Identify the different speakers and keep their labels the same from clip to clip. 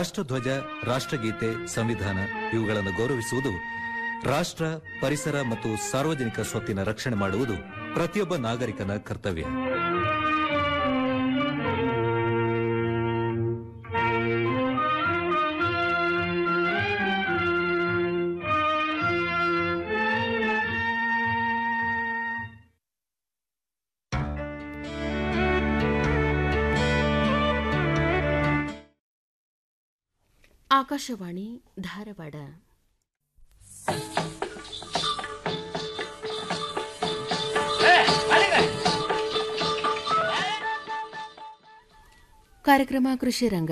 Speaker 1: ರಾಷ್ಟ್ರಧ್ವಜ ರಾಷ್ಟ್ರಗೀತೆ ಸಂವಿಧಾನ ಇವುಗಳನ್ನು ಗೌರವಿಸುವುದು ರಾಷ್ಟ್ರ ಪರಿಸರ ಮತ್ತು ಸಾರ್ವಜನಿಕ ಸ್ವತ್ತಿನ ರಕ್ಷಣೆ ಮಾಡುವುದು ಪ್ರತಿಯೊಬ್ಬ ನಾಗರಿಕನ ಕರ್ತವ್ಯ
Speaker 2: ಆಕಾಶವಾಣಿ ಧಾರವಾಡ ಕಾರ್ಯಕ್ರಮ ಕೃಷಿ ರಂಗ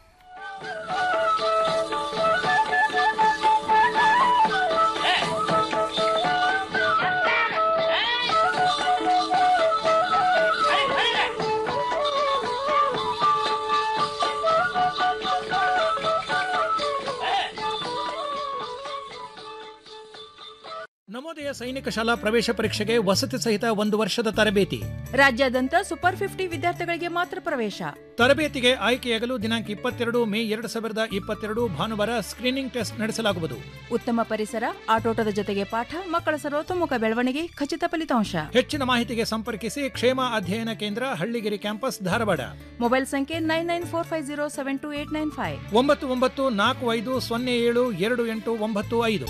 Speaker 3: ನವೋದಯ ಸೈನಿಕ ಶಾಲಾ ಪ್ರವೇಶ ಪರೀಕ್ಷೆಗೆ ವಸತಿ ಸಹಿತ ಒಂದು ವರ್ಷದ ತರಬೇತಿ
Speaker 4: ರಾಜ್ಯಾದ್ಯಂತ ಸೂಪರ್ ಫಿಫ್ಟಿ ವಿದ್ಯಾರ್ಥಿಗಳಿಗೆ ಮಾತ್ರ ಪ್ರವೇಶ
Speaker 3: ತರಬೇತಿಗೆ ಆಯ್ಕೆಯಾಗಲು ದಿನಾಂಕ ಇಪ್ಪತ್ತೆರಡು ಮೇ ಎರಡು ಸಾವಿರದ ಇಪ್ಪತ್ತೆರಡು ಭಾನುವಾರ ಸ್ಕ್ರೀನಿಂಗ್ ಟೆಸ್ಟ್ ನಡೆಸಲಾಗುವುದು
Speaker 4: ಉತ್ತಮ ಪರಿಸರ ಆಟೋಟದ ಜೊತೆಗೆ ಪಾಠ ಮಕ್ಕಳ ಸರ್ವತೋಮುಖ ಬೆಳವಣಿಗೆ ಖಚಿತ ಫಲಿತಾಂಶ
Speaker 3: ಹೆಚ್ಚಿನ ಮಾಹಿತಿಗೆ ಸಂಪರ್ಕಿಸಿ ಕ್ಷೇಮ ಅಧ್ಯಯನ ಕೇಂದ್ರ ಹಳ್ಳಿಗಿರಿ ಕ್ಯಾಂಪಸ್ ಧಾರವಾಡ
Speaker 4: ಮೊಬೈಲ್ ಸಂಖ್ಯೆ nine nine four five zero seven two eight nine five
Speaker 3: ಒಂಬತ್ತು ಒಂಬತ್ತು ನಾಲ್ಕು ಐದು ಸೊನ್ನೆ ಏಳು ಎರಡು ಎಂಟು ಒಂಬತ್ತು ಐದು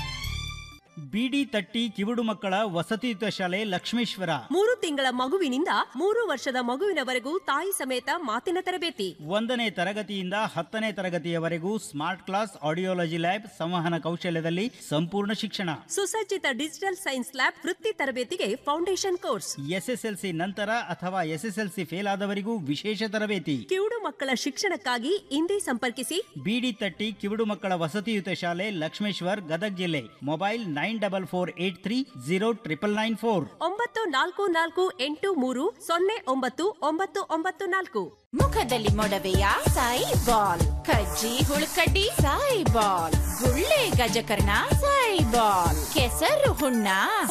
Speaker 5: ಬಿಡಿ ತಟ್ಟಿ ಕಿವುಡು ಮಕ್ಕಳ ವಸತಿಯುತ ಶಾಲೆ ಲಕ್ಷ್ಮೇಶ್ವರ
Speaker 6: ಮೂರು ತಿಂಗಳ ಮಗುವಿನಿಂದ ಮೂರು ವರ್ಷದ ಮಗುವಿನವರೆಗೂ ತಾಯಿ ಸಮೇತ ಮಾತಿನ ತರಬೇತಿ
Speaker 5: ಒಂದನೇ ತರಗತಿಯಿಂದ ಹತ್ತನೇ ತರಗತಿಯವರೆಗೂ ಸ್ಮಾರ್ಟ್ ಕ್ಲಾಸ್ ಆಡಿಯೋಲಜಿ ಲ್ಯಾಬ್ ಸಂವಹನ ಕೌಶಲ್ಯದಲ್ಲಿ ಸಂಪೂರ್ಣ ಶಿಕ್ಷಣ
Speaker 6: ಸುಸಜ್ಜಿತ ಡಿಜಿಟಲ್ ಸೈನ್ಸ್ ಲ್ಯಾಬ್ ವೃತ್ತಿ ತರಬೇತಿಗೆ ಫೌಂಡೇಶನ್ ಕೋರ್ಸ್
Speaker 5: ಎಸ್ಎಸ್ಎಲ್ಸಿ ನಂತರ ಅಥವಾ ಎಸ್ಎಸ್ಎಲ್ಸಿ ಫೇಲ್ ಆದವರಿಗೂ ವಿಶೇಷ ತರಬೇತಿ
Speaker 6: ಕಿವುಡು ಮಕ್ಕಳ ಶಿಕ್ಷಣಕ್ಕಾಗಿ ಇಂದೇ ಸಂಪರ್ಕಿಸಿ
Speaker 5: ಬಿಡಿ ತಟ್ಟಿ ಕಿವುಡು ಮಕ್ಕಳ ವಸತಿಯುತ ಶಾಲೆ ಲಕ್ಷ್ಮೇಶ್ವರ್ ಗದಗ್ ಜಿಲ್ಲೆ mobile nine double four eight three zero triple nine four
Speaker 6: ಒಂಬತ್ತು ನಾಲ್ಕು ನಾಲ್ಕು ಎಂಟು ಮೂರು ಸೊನ್ನೆ ಒಂಬತ್ತು ಒಂಬತ್ತು ಒಂಬತ್ತು ನಾಲ್ಕು
Speaker 7: ಮುಖದಲ್ಲಿ ಮೊಡವೆಯ ಸಾಯಿ ಬಾಲ್ ಕಜ್ಜಿ ಹುಳುಕಡ್ಡಿ ಸಾಯಿ ಬಾಲ್ ಗುಳ್ಳೆ ಗಜಕರ್ಣ ಸಾಯಿ ಬಾಲ್ ಕೆಸರು ಹುಣ್ಣ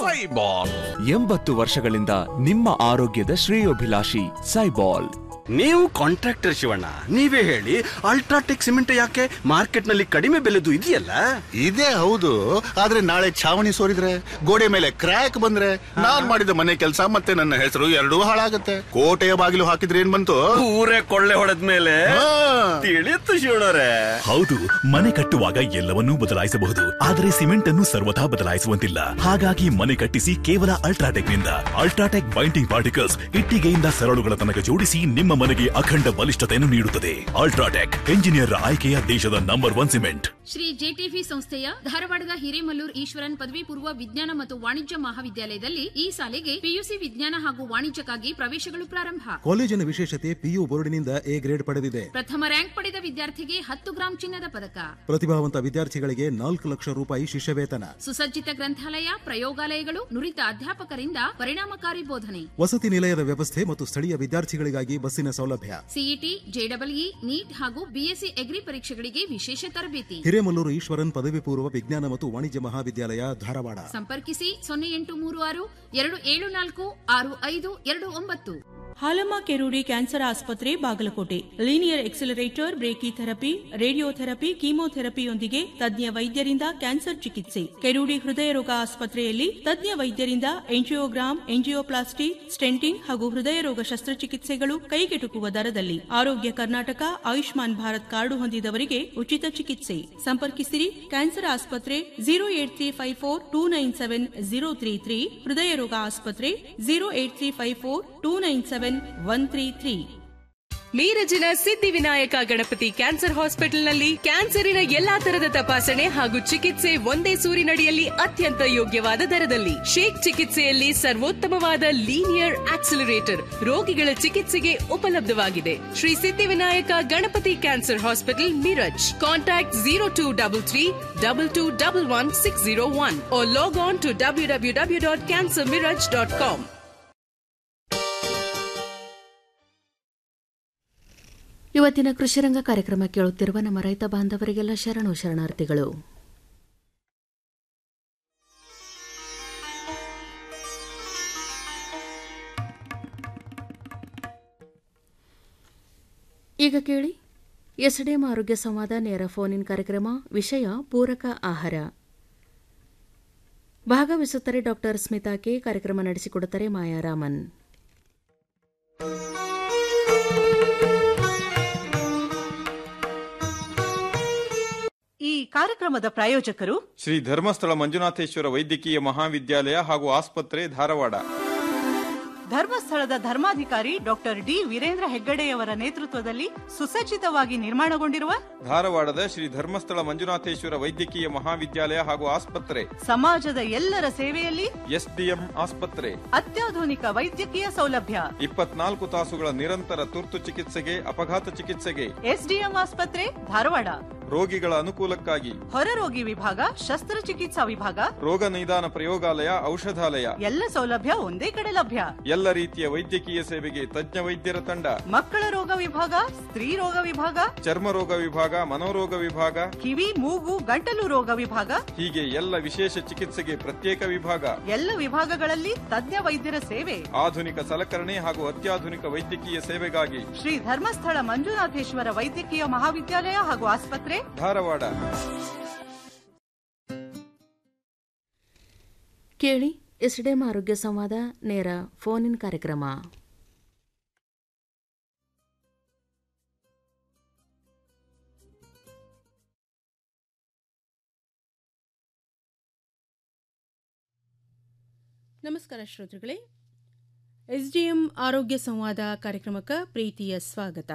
Speaker 8: ಎಂಬತ್ತು ವರ್ಷಗಳಿಂದ ನಿಮ್ಮ ಆರೋಗ್ಯದ ಶ್ರೇಯೋಭಿಲಾಷಿ ಸೈಬಾಲ್
Speaker 9: ನೀವು ಕಾಂಟ್ರಾಕ್ಟರ್ ಶಿವಣ್ಣ ನೀವೇ ಹೇಳಿ ಅಲ್ಟ್ರಾಟೆಕ್ ಸಿಮೆಂಟ್ ಯಾಕೆ ಮಾರ್ಕೆಟ್ ನಲ್ಲಿ ಕಡಿಮೆ ಬೆಲೆದು ಇದೆಯಲ್ಲ
Speaker 10: ಇದೇ ಹೌದು ಆದ್ರೆ ನಾಳೆ ಛಾವಣಿ ಸೋರಿದ್ರೆ ಗೋಡೆ ಮೇಲೆ ಕ್ರ್ಯಾಕ್ ಬಂದ್ರೆ ನಾನ್ ಮಾಡಿದ ಮನೆ ಕೆಲಸ ಮತ್ತೆ ನನ್ನ ಹೆಸರು ಎರಡೂ ಹಾಳಾಗತ್ತೆ ಕೋಟೆಯ ಬಾಗಿಲು ಹಾಕಿದ್ರೆ ಏನ್ ಬಂತು
Speaker 9: ಊರೇ ಕೊಳ್ಳೆ ಹೊಡೆದ ಮೇಲೆ ತಿಳಿಯುತ್ತು ಶಿವಣ್ಣರೇ
Speaker 11: ಹೌದು ಮನೆ ಕಟ್ಟುವಾಗ ಎಲ್ಲವನ್ನೂ ಬದಲಾಯಿಸಬಹುದು ಆದರೆ ಸಿಮೆಂಟ್ ಅನ್ನು ಸರ್ವಥಾ ಬದಲಾಯಿಸುವಂತಿಲ್ಲ ಹಾಗಾಗಿ ಮನೆ ಕಟ್ಟಿಸಿ ಕೇವಲ ಅಲ್ಟ್ರಾಟೆಕ್ ನಿಂದ ಅಲ್ಟ್ರಾಟೆಕ್ ಬೈಂಡಿಂಗ್ ಪಾರ್ಟಿಕಲ್ಸ್ ಇಟ್ಟಿಗೆಯಿಂದ ಸರಳುಗಳ ತನಕ ಜೋಡಿಸಿ ನಿಮ್ಮ ಮನೆಗೆ ಅಖಂಡ ಬಲಿಷ್ಠತೆಯನ್ನು ನೀಡುತ್ತದೆ ಅಲ್ಟ್ರಾಟೆಕ್ ಎಂಜಿನಿಯರ್ ಆಯ್ಕೆಯ ದೇಶದ ನಂಬರ್ ಒನ್ ಸಿಮೆಂಟ್
Speaker 12: ಶ್ರೀ ಜೆಟಿಫಿ ಸಂಸ್ಥೆಯ ಧಾರವಾಡದ ಹಿರೇಮಲ್ಲೂರ್ ಈಶ್ವರನ್ ಪದವಿ ಪೂರ್ವ ವಿಜ್ಞಾನ ಮತ್ತು ವಾಣಿಜ್ಯ ಮಹಾವಿದ್ಯಾಲಯದಲ್ಲಿ ಈ ಸಾಲಿಗೆ ಪಿಯುಸಿ ವಿಜ್ಞಾನ ಹಾಗೂ ವಾಣಿಜ್ಯಕ್ಕಾಗಿ ಪ್ರವೇಶಗಳು ಪ್ರಾರಂಭ
Speaker 13: ಕಾಲೇಜಿನ ವಿಶೇಷತೆ ಪಿಯು ಬೋರ್ಡಿನಿಂದ ಎ ಗ್ರೇಡ್ ಪಡೆದಿದೆ
Speaker 12: ಪ್ರಥಮ ರ್ಯಾಂಕ್ ಪಡೆದ ವಿದ್ಯಾರ್ಥಿಗೆ ಹತ್ತು ಗ್ರಾಂ ಚಿನ್ನದ ಪದಕ
Speaker 13: ಪ್ರತಿಭಾವಂತ ವಿದ್ಯಾರ್ಥಿಗಳಿಗೆ ನಾಲ್ಕು ಲಕ್ಷ ರೂಪಾಯಿ ಶಿಷ್ಯವೇತನ
Speaker 12: ಸುಸಜ್ಜಿತ ಗ್ರಂಥಾಲಯ ಪ್ರಯೋಗಾಲಯಗಳು ನುರಿತ ಅಧ್ಯಾಪಕರಿಂದ ಪರಿಣಾಮಕಾರಿ ಬೋಧನೆ
Speaker 13: ವಸತಿ ನಿಲಯದ ವ್ಯವಸ್ಥೆ ಮತ್ತು ಸ್ಥಳೀಯ ವಿದ್ಯಾರ್ಥಿಗಳಿಗಾಗಿ ಬಸ್ಸಿನ ಸೌಲಭ್ಯ
Speaker 12: ಸಿಇಟಿ ಜೆಡಬ್ಲ್ಇ ನೀಟ್ ಹಾಗೂ ಬಿಎಸ್ಸಿ ಎಗ್ರಿ ಪರೀಕ್ಷೆಗಳಿಗೆ ವಿಶೇಷ ತರಬೇತಿ
Speaker 13: ಹಿರೇಮಲ್ಲೂರು ಈಶ್ವರನ್ ಪದವಿ ಪೂರ್ವ ವಿಜ್ಞಾನ ಮತ್ತು ವಾಣಿಜ್ಯ ಮಹಾವಿದ್ಯಾಲಯ ಧಾರವಾಡ
Speaker 12: ಸಂಪರ್ಕಿಸಿ ಸೊನ್ನೆ ಎಂಟು ಮೂರು ಆರು ಎರಡು ಏಳು ನಾಲ್ಕು ಆರು ಐದು ಎರಡು ಒಂಬತ್ತು
Speaker 14: ಹಾಲಮ್ಮ ಕೆರೂಡಿ ಕ್ಯಾನ್ಸರ್ ಆಸ್ಪತ್ರೆ Bagalkote linear accelerator brachytherapy radiotherapy ಕೀಮೋಥೆರಪಿಯೊಂದಿಗೆ ತಜ್ಞ ವೈದ್ಯರಿಂದ ಕ್ಯಾನ್ಸರ್ ಚಿಕಿತ್ಸೆ ಕೆರೂಡಿ ಹೃದಯ ರೋಗ ಆಸ್ಪತ್ರೆಯಲ್ಲಿ ತಜ್ಞ ವೈದ್ಯರಿಂದ ಎಂಜಿಯೋಗ್ರಾಮ್ ಎಂಜಿಯೋಪ್ಲಾಸ್ಟಿ ಸ್ಟೆಂಟಿಂಗ್ ಹಾಗೂ ಹೃದಯ ರೋಗ ಶಸ್ತ್ರಚಿಕಿತ್ಸೆಗಳು ಕೈಗೆಟುಕುವ ದರದಲ್ಲಿ ಆರೋಗ್ಯ ಕರ್ನಾಟಕ ಆಯುಷ್ಮಾನ್ ಭಾರತ್ ಕಾರ್ಡು ಹೊಂದಿದವರಿಗೆ ಉಚಿತ ಚಿಕಿತ್ಸೆ ಸಂಪರ್ಕಿಸಿರಿ ಕ್ಯಾನ್ಸರ್ ಆಸ್ಪತ್ರೆ zero eight three five four two nine seven zero three three ಹೃದಯ ರೋಗ ಆಸ್ಪತ್ರೆ zero eight three five four two nine seven one three three
Speaker 15: ಮೀರಜಿನ ಸಿದ್ಧಿವಿನಾಯಕ ಗಣಪತಿ ಕ್ಯಾನ್ಸರ್ ಹಾಸ್ಪಿಟಲ್ನಲ್ಲಿ ಕ್ಯಾನ್ಸರಿನ ಎಲ್ಲಾ ತರದ ತಪಾಸಣೆ ಹಾಗೂ ಚಿಕಿತ್ಸೆ ಒಂದೇ ಸೂರಿನಡಿಯಲ್ಲಿ ಅತ್ಯಂತ ಯೋಗ್ಯವಾದ ದರದಲ್ಲಿ ಶೇಕ್ ಚಿಕಿತ್ಸೆಯಲ್ಲಿ ಸರ್ವೋತ್ತಮವಾದ ಲೀನಿಯರ್ ಆಕ್ಸಿಲರೇಟರ್ ರೋಗಿಗಳ ಚಿಕಿತ್ಸೆಗೆ ಉಪಲಬ್ಧವಾಗಿದೆ Shri Siddhivinayak Ganapati cancer hospital Miraj contact zero two double three double two double one six zero one log on to W W W dot cancer Miraj dot com
Speaker 2: ಇವತ್ತಿನ ಕೃಷಿರಂಗ ಕಾರ್ಯಕ್ರಮ ಕೇಳುತ್ತಿರುವ ನಮ್ಮ ರೈತ ಬಾಂಧವರಿಗೆಲ್ಲ ಶರಣು ಶರಣಾರ್ಥಿಗಳು ಈಗ ಕೇಳಿ ಎಸ್ಡಿಎಂ ಆರೋಗ್ಯ ಸಂವಾದ ನೇರ ಫೋನ್ ಇನ್ ಕಾರ್ಯಕ್ರಮ ವಿಷಯ ಪೂರಕ ಆಹಾರ ಭಾಗವಹಿಸುತ್ತಾರೆ ಡಾಕ್ಟರ್ ಸ್ಮಿತಾ ಕೆ ಕಾರ್ಯಕ್ರಮ ನಡೆಸಿಕೊಡುತ್ತಾರೆ ಮಾಯಾರಾಮನ್
Speaker 16: ಈ ಕಾರ್ಯಕ್ರಮದ ಪ್ರಾಯೋಜಕರು
Speaker 17: ಶ್ರೀ ಧರ್ಮಸ್ಥಳ ಮಂಜುನಾಥೇಶ್ವರ ವೈದ್ಯಕೀಯ ಮಹಾವಿದ್ಯಾಲಯ ಹಾಗೂ ಆಸ್ಪತ್ರೆ ಧಾರವಾಡ
Speaker 16: ಧರ್ಮಸ್ಥಳದ ಧರ್ಮಾಧಿಕಾರಿ ಡಾಕ್ಟರ್ ಡಿ ವೀರೇಂದ್ರ ಹೆಗ್ಗಡೆಯವರ ನೇತೃತ್ವದಲ್ಲಿ ಸುಸಜ್ಜಿತವಾಗಿ ನಿರ್ಮಾಣಗೊಂಡಿರುವ
Speaker 17: ಧಾರವಾಡದ ಶ್ರೀ ಧರ್ಮಸ್ಥಳ ಮಂಜುನಾಥೇಶ್ವರ ವೈದ್ಯಕೀಯ ಮಹಾವಿದ್ಯಾಲಯ ಹಾಗೂ ಆಸ್ಪತ್ರೆ
Speaker 16: ಸಮಾಜದ ಎಲ್ಲರ ಸೇವೆಯಲ್ಲಿ
Speaker 17: ಎಸ್ಡಿಎಂ ಆಸ್ಪತ್ರೆ
Speaker 16: ಅತ್ಯಾಧುನಿಕ ವೈದ್ಯಕೀಯ ಸೌಲಭ್ಯ
Speaker 17: ಇಪ್ಪತ್ನಾಲ್ಕು ತಾಸುಗಳ ನಿರಂತರ ತುರ್ತು ಚಿಕಿತ್ಸೆಗೆ ಅಪಘಾತ ಚಿಕಿತ್ಸೆಗೆ
Speaker 16: ಎಸ್ಡಿಎಂ ಆಸ್ಪತ್ರೆ ಧಾರವಾಡ
Speaker 17: ರೋಗಿಗಳ ಅನುಕೂಲಕ್ಕಾಗಿ
Speaker 16: ಹೊರರೋಗಿ ವಿಭಾಗ ಶಸ್ತ್ರಚಿಕಿತ್ಸಾ ವಿಭಾಗ
Speaker 17: ರೋಗ ನಿದಾನ ಪ್ರಯೋಗಾಲಯ ಔಷಧಾಲಯ
Speaker 16: ಎಲ್ಲ ಸೌಲಭ್ಯ ಒಂದೇ ಕಡೆ ಲಭ್ಯ
Speaker 17: ಎಲ್ಲ ರೀತಿಯ ವೈದ್ಯಕೀಯ ಸೇವೆಗೆ ತಜ್ಞ ವೈದ್ಯರ ತಂಡ
Speaker 16: ಮಕ್ಕಳ ರೋಗ ವಿಭಾಗ ಸ್ತ್ರೀ ರೋಗ ವಿಭಾಗ
Speaker 17: ಚರ್ಮ ರೋಗ ವಿಭಾಗ ಮನೋರೋಗ ವಿಭಾಗ
Speaker 16: ಕಿವಿ ಮೂಗು ಗಂಟಲು ರೋಗ ವಿಭಾಗ
Speaker 17: ಹೀಗೆ ಎಲ್ಲ ವಿಶೇಷ ಚಿಕಿತ್ಸೆಗೆ ಪ್ರತ್ಯೇಕ ವಿಭಾಗ
Speaker 16: ಎಲ್ಲ ವಿಭಾಗಗಳಲ್ಲಿ ತಜ್ಞ ವೈದ್ಯರ ಸೇವೆ
Speaker 17: ಆಧುನಿಕ ಸಲಕರಣೆ ಹಾಗೂ ಅತ್ಯಾಧುನಿಕ ವೈದ್ಯಕೀಯ ಸೇವೆಗಾಗಿ
Speaker 16: ಶ್ರೀ ಧರ್ಮಸ್ಥಳ ಮಂಜುನಾಥೇಶ್ವರ ವೈದ್ಯಕೀಯ ಮಹಾವಿದ್ಯಾಲಯ ಹಾಗೂ ಆಸ್ಪತ್ರೆ
Speaker 17: ಧಾರವಾಡ
Speaker 2: ಕೇಳಿ ಎಸ್ಡಿಎಂ ಆರೋಗ್ಯ ಸಂವಾದ ನೇರ ಫೋನ್ ಇನ್ ಕಾರ್ಯಕ್ರಮ
Speaker 14: ನಮಸ್ಕಾರ ಶ್ರೋತೃಗಳೇ ಎಸ್ಡಿಎಂ ಆರೋಗ್ಯ ಸಂವಾದ ಕಾರ್ಯಕ್ರಮಕ್ಕೆ ಪ್ರೀತಿಯ ಸ್ವಾಗತ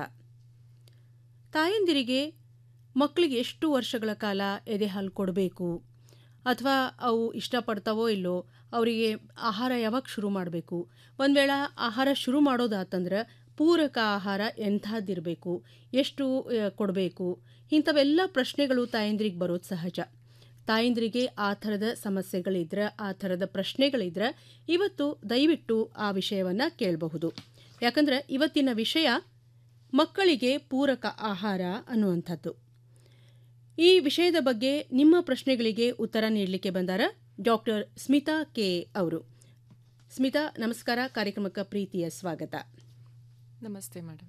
Speaker 14: ತಾಯಂದಿರಿಗೆ ಮಕ್ಕಳಿಗೆ ಎಷ್ಟು ವರ್ಷಗಳ ಕಾಲ ಎದೆ ಹಾಲು ಕೊಡಬೇಕು ಅಥವಾ ಅವು ಇಷ್ಟಪಡ್ತಾವೋ ಇಲ್ಲೋ ಅವರಿಗೆ ಆಹಾರ ಯಾವಾಗ ಶುರು ಮಾಡಬೇಕು ಒಂದು ವೇಳೆ ಆಹಾರ ಶುರು ಮಾಡೋದಾತಂದ್ರೆ ಪೂರಕ ಆಹಾರ ಎಂಥದ್ದಿರಬೇಕು ಎಷ್ಟು ಕೊಡಬೇಕು ಇಂಥವೆಲ್ಲ ಪ್ರಶ್ನೆಗಳು ತಾಯಂದ್ರಿಗೆ ಬರೋದು ಸಹಜ ತಾಯಂದ್ರಿಗೆ ಆ ಥರದ ಸಮಸ್ಯೆಗಳಿದ್ರೆ ಆ ಥರದ ಪ್ರಶ್ನೆಗಳಿದ್ರೆ ಇವತ್ತು ದಯವಿಟ್ಟು ಆ ವಿಷಯವನ್ನು ಕೇಳಬಹುದು ಯಾಕಂದ್ರೆ ಇವತ್ತಿನ ವಿಷಯ ಮಕ್ಕಳಿಗೆ ಪೂರಕ ಆಹಾರ ಅನ್ನುವಂಥದ್ದು ಈ ವಿಷಯದ ಬಗ್ಗೆ ನಿಮ್ಮ ಪ್ರಶ್ನೆಗಳಿಗೆ ಉತ್ತರ ನೀಡಲಿಕ್ಕೆ ಬಂದಾರ ಡಾಕ್ಟರ್ ಸ್ಮಿತಾ ಕೆ ಅವರು ಸ್ಮಿತಾ ನಮಸ್ಕಾರ ಕಾರ್ಯಕ್ರಮಕ್ಕೆ ಪ್ರೀತಿಯ ಸ್ವಾಗತ
Speaker 18: ನಮಸ್ತೆ ಮೇಡಮ್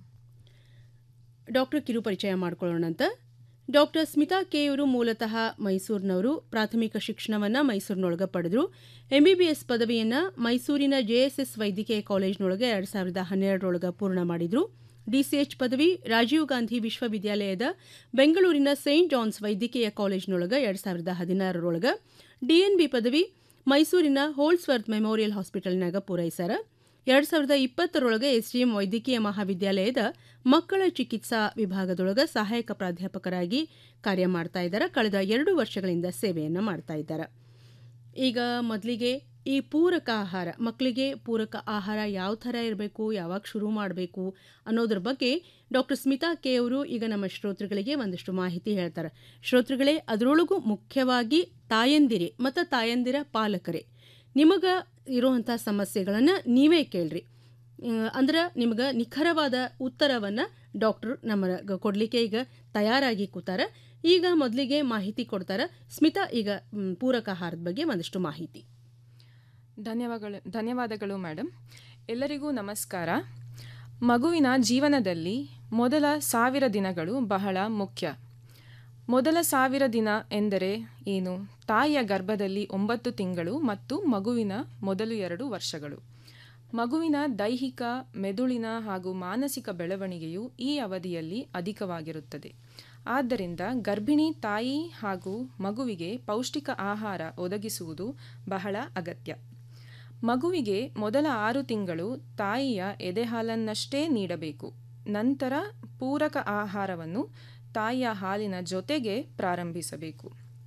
Speaker 14: ಡಾಕ್ಟರ್ ಕಿರು ಪರಿಚಯ ಮಾಡ್ಕೊಳ್ಳೋಣ ಅಂತ ಡಾಕ್ಟರ್ ಸ್ಮಿತಾ ಕೆ ಅವರು ಮೂಲತಃ ಮೈಸೂರಿನವರು ಪ್ರಾಥಮಿಕ ಶಿಕ್ಷಣವನ್ನು ಮೈಸೂರಿನೊಳಗೆ ಪಡೆದರು ಎಂಬಿಬಿಎಸ್ ಪದವಿಯನ್ನು ಮೈಸೂರಿನ ಜೆಎಸ್ಎಸ್ ವೈದ್ಯಕೀಯ ಕಾಲೇಜಿನೊಳಗೆ ಎರಡು ಸಾವಿರದ ಹನ್ನೆರಡರೊಳಗೆ ಪೂರ್ಣ ಮಾಡಿದರು ಡಿಸಿಎಚ್ ಪದವಿ ರಾಜೀವ್ ಗಾಂಧಿ ವಿಶ್ವವಿದ್ಯಾಲಯದ ಬೆಂಗಳೂರಿನ ಸೈಂಟ್ ಜಾನ್ಸ್ ವೈದ್ಯಕೀಯ ಕಾಲೇಜಿನೊಳಗೆ ಎರಡು ಸಾವಿರದ ಹದಿನಾರರೊಳಗೆ ಡಿಎನ್ಬಿ ಪದವಿ ಮೈಸೂರಿನ ಹೋಲ್ಸ್ವರ್ತ್ ಮೆಮೋರಿಯಲ್ ಹಾಸ್ಪಿಟಲ್ನಾಗ ಪೂರೈಸ್ಯಾರ ಎರಡು ಸಾವಿರದ ಇಪ್ಪತ್ತರೊಳಗೆ ಎಸ್ಡಿಎಂ ವೈದ್ಯಕೀಯ ಮಹಾವಿದ್ಯಾಲಯದ ಮಕ್ಕಳ ಚಿಕಿತ್ಸಾ ವಿಭಾಗದೊಳಗೆ ಸಹಾಯಕ ಪ್ರಾಧ್ಯಾಪಕರಾಗಿ ಕಾರ್ಯ ಮಾಡ್ತಾ ಇದ್ದಾರೆ ಕಳೆದ ಎರಡು ವರ್ಷಗಳಿಂದ ಸೇವೆಯನ್ನು ಮಾಡ್ತಾ ಇದ್ದಾರೆ ಈಗ ಮೊದಲಿಗೆ ಈ ಪೂರಕ ಆಹಾರ ಮಕ್ಕಳಿಗೆ ಪೂರಕ ಆಹಾರ ಯಾವ ಥರ ಇರಬೇಕು ಯಾವಾಗ ಶುರು ಮಾಡಬೇಕು ಅನ್ನೋದ್ರ ಬಗ್ಗೆ ಡಾಕ್ಟರ್ ಸ್ಮಿತಾ ಕೆ ಅವರು ಈಗ ನಮ್ಮ ಶ್ರೋತೃಗಳಿಗೆ ಒಂದಷ್ಟು ಮಾಹಿತಿ ಹೇಳ್ತಾರೆ ಶ್ರೋತೃಗಳೇ ಅದರೊಳಗೂ ಮುಖ್ಯವಾಗಿ ತಾಯಂದಿರೆ ಮತ್ತು ತಾಯಂದಿರ ಪಾಲಕರೇ ನಿಮಗೆ ಇರುವಂಥ ಸಮಸ್ಯೆಗಳನ್ನು ನೀವೇ ಕೇಳ್ರಿ ಅಂದ್ರೆ ನಿಮ್ಗೆ ನಿಖರವಾದ ಉತ್ತರವನ್ನು ಡಾಕ್ಟರ್ ನಮ್ಮ ಕೊಡಲಿಕ್ಕೆ ಈಗ ತಯಾರಾಗಿ ಕೂತಾರ ಈಗ ಮೊದಲಿಗೆ ಮಾಹಿತಿ ಕೊಡ್ತಾರೆ ಸ್ಮಿತಾ ಈಗ ಪೂರಕ ಆಹಾರದ ಬಗ್ಗೆ ಒಂದಷ್ಟು ಮಾಹಿತಿ
Speaker 18: ಧನ್ಯವಾದಗಳು ಧನ್ಯವಾದಗಳು ಮೇಡಮ್ ಎಲ್ಲರಿಗೂ ನಮಸ್ಕಾರ ಮಗುವಿನ ಜೀವನದಲ್ಲಿ ಮೊದಲ ಸಾವಿರ ದಿನಗಳು ಬಹಳ ಮುಖ್ಯ ಮೊದಲ ಸಾವಿರ ದಿನ ಎಂದರೆ ಏನು ತಾಯಿಯ ಗರ್ಭದಲ್ಲಿ ಒಂಬತ್ತು ತಿಂಗಳು ಮತ್ತು ಮಗುವಿನ ಮೊದಲು ಎರಡು ವರ್ಷಗಳು ಮಗುವಿನ ದೈಹಿಕ ಮೆದುಳಿನ ಹಾಗೂ ಮಾನಸಿಕ ಬೆಳವಣಿಗೆಯು ಈ ಅವಧಿಯಲ್ಲಿ ಅಧಿಕವಾಗಿರುತ್ತದೆ ಆದ್ದರಿಂದ ಗರ್ಭಿಣಿ ತಾಯಿ ಹಾಗೂ ಮಗುವಿಗೆ ಪೌಷ್ಟಿಕ ಆಹಾರ ಒದಗಿಸುವುದು ಬಹಳ ಅಗತ್ಯ ಮಗುವಿಗೆ ಮೊದಲ ಆರು ತಿಂಗಳು ತಾಯಿಯ ಎದೆಹಾಲನ್ನಷ್ಟೇ ನೀಡಬೇಕು ನಂತರ ಪೂರಕ ಆಹಾರವನ್ನು ತಾಯಿಯ ಹಾಲಿನ ಜೊತೆಗೆ ಪ್ರಾರಂಭಿಸಬೇಕು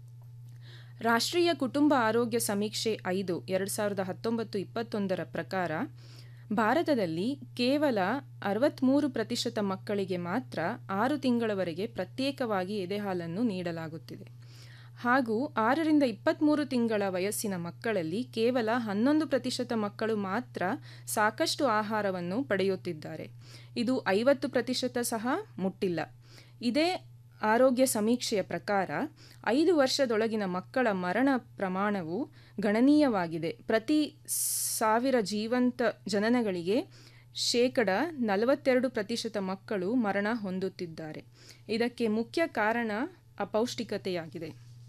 Speaker 18: ರಾಷ್ಟ್ರೀಯ ಕುಟುಂಬ ಆರೋಗ್ಯ ಸಮೀಕ್ಷೆ ಐದು ಎರಡು ಸಾವಿರದ ಹತ್ತೊಂಬತ್ತು ಇಪ್ಪತ್ತೊಂದರ ಪ್ರಕಾರ ಭಾರತದಲ್ಲಿ ಕೇವಲ ಅರವತ್ತ್ಮೂರು ಪ್ರತಿಶತ ಮಕ್ಕಳಿಗೆ ಮಾತ್ರ ಆರು ತಿಂಗಳವರೆಗೆ ಪ್ರತ್ಯೇಕವಾಗಿ ಎದೆಹಾಲನ್ನು ನೀಡಲಾಗುತ್ತಿದೆ ಹಾಗೂ ಆರರಿಂದ ಇಪ್ಪತ್ತ್ಮೂರು ತಿಂಗಳ ವಯಸ್ಸಿನ ಮಕ್ಕಳಲ್ಲಿ ಕೇವಲ ಹನ್ನೊಂದು ಪ್ರತಿಶತ ಮಕ್ಕಳು ಮಾತ್ರ ಸಾಕಷ್ಟು ಆಹಾರವನ್ನು ಪಡೆಯುತ್ತಿದ್ದಾರೆ ಇದು ಐವತ್ತು ಪ್ರತಿಶತ ಸಹ ಮುಟ್ಟಿಲ್ಲ ಇದೇ ಆರೋಗ್ಯ ಸಮೀಕ್ಷೆಯ ಪ್ರಕಾರ ಐದು ವರ್ಷದೊಳಗಿನ ಮಕ್ಕಳ ಮರಣ ಪ್ರಮಾಣವು ಗಣನೀಯವಾಗಿದೆ ಪ್ರತಿ ಸಾವಿರ ಜೀವಂತ ಜನನಗಳಿಗೆ ಶೇಕಡ ನಲವತ್ತೆರಡು ಪ್ರತಿಶತ ಮಕ್ಕಳು ಮರಣ ಹೊಂದುತ್ತಿದ್ದಾರೆ ಇದಕ್ಕೆ ಮುಖ್ಯ ಕಾರಣ ಅಪೌಷ್ಟಿಕತೆಯಾಗಿದೆ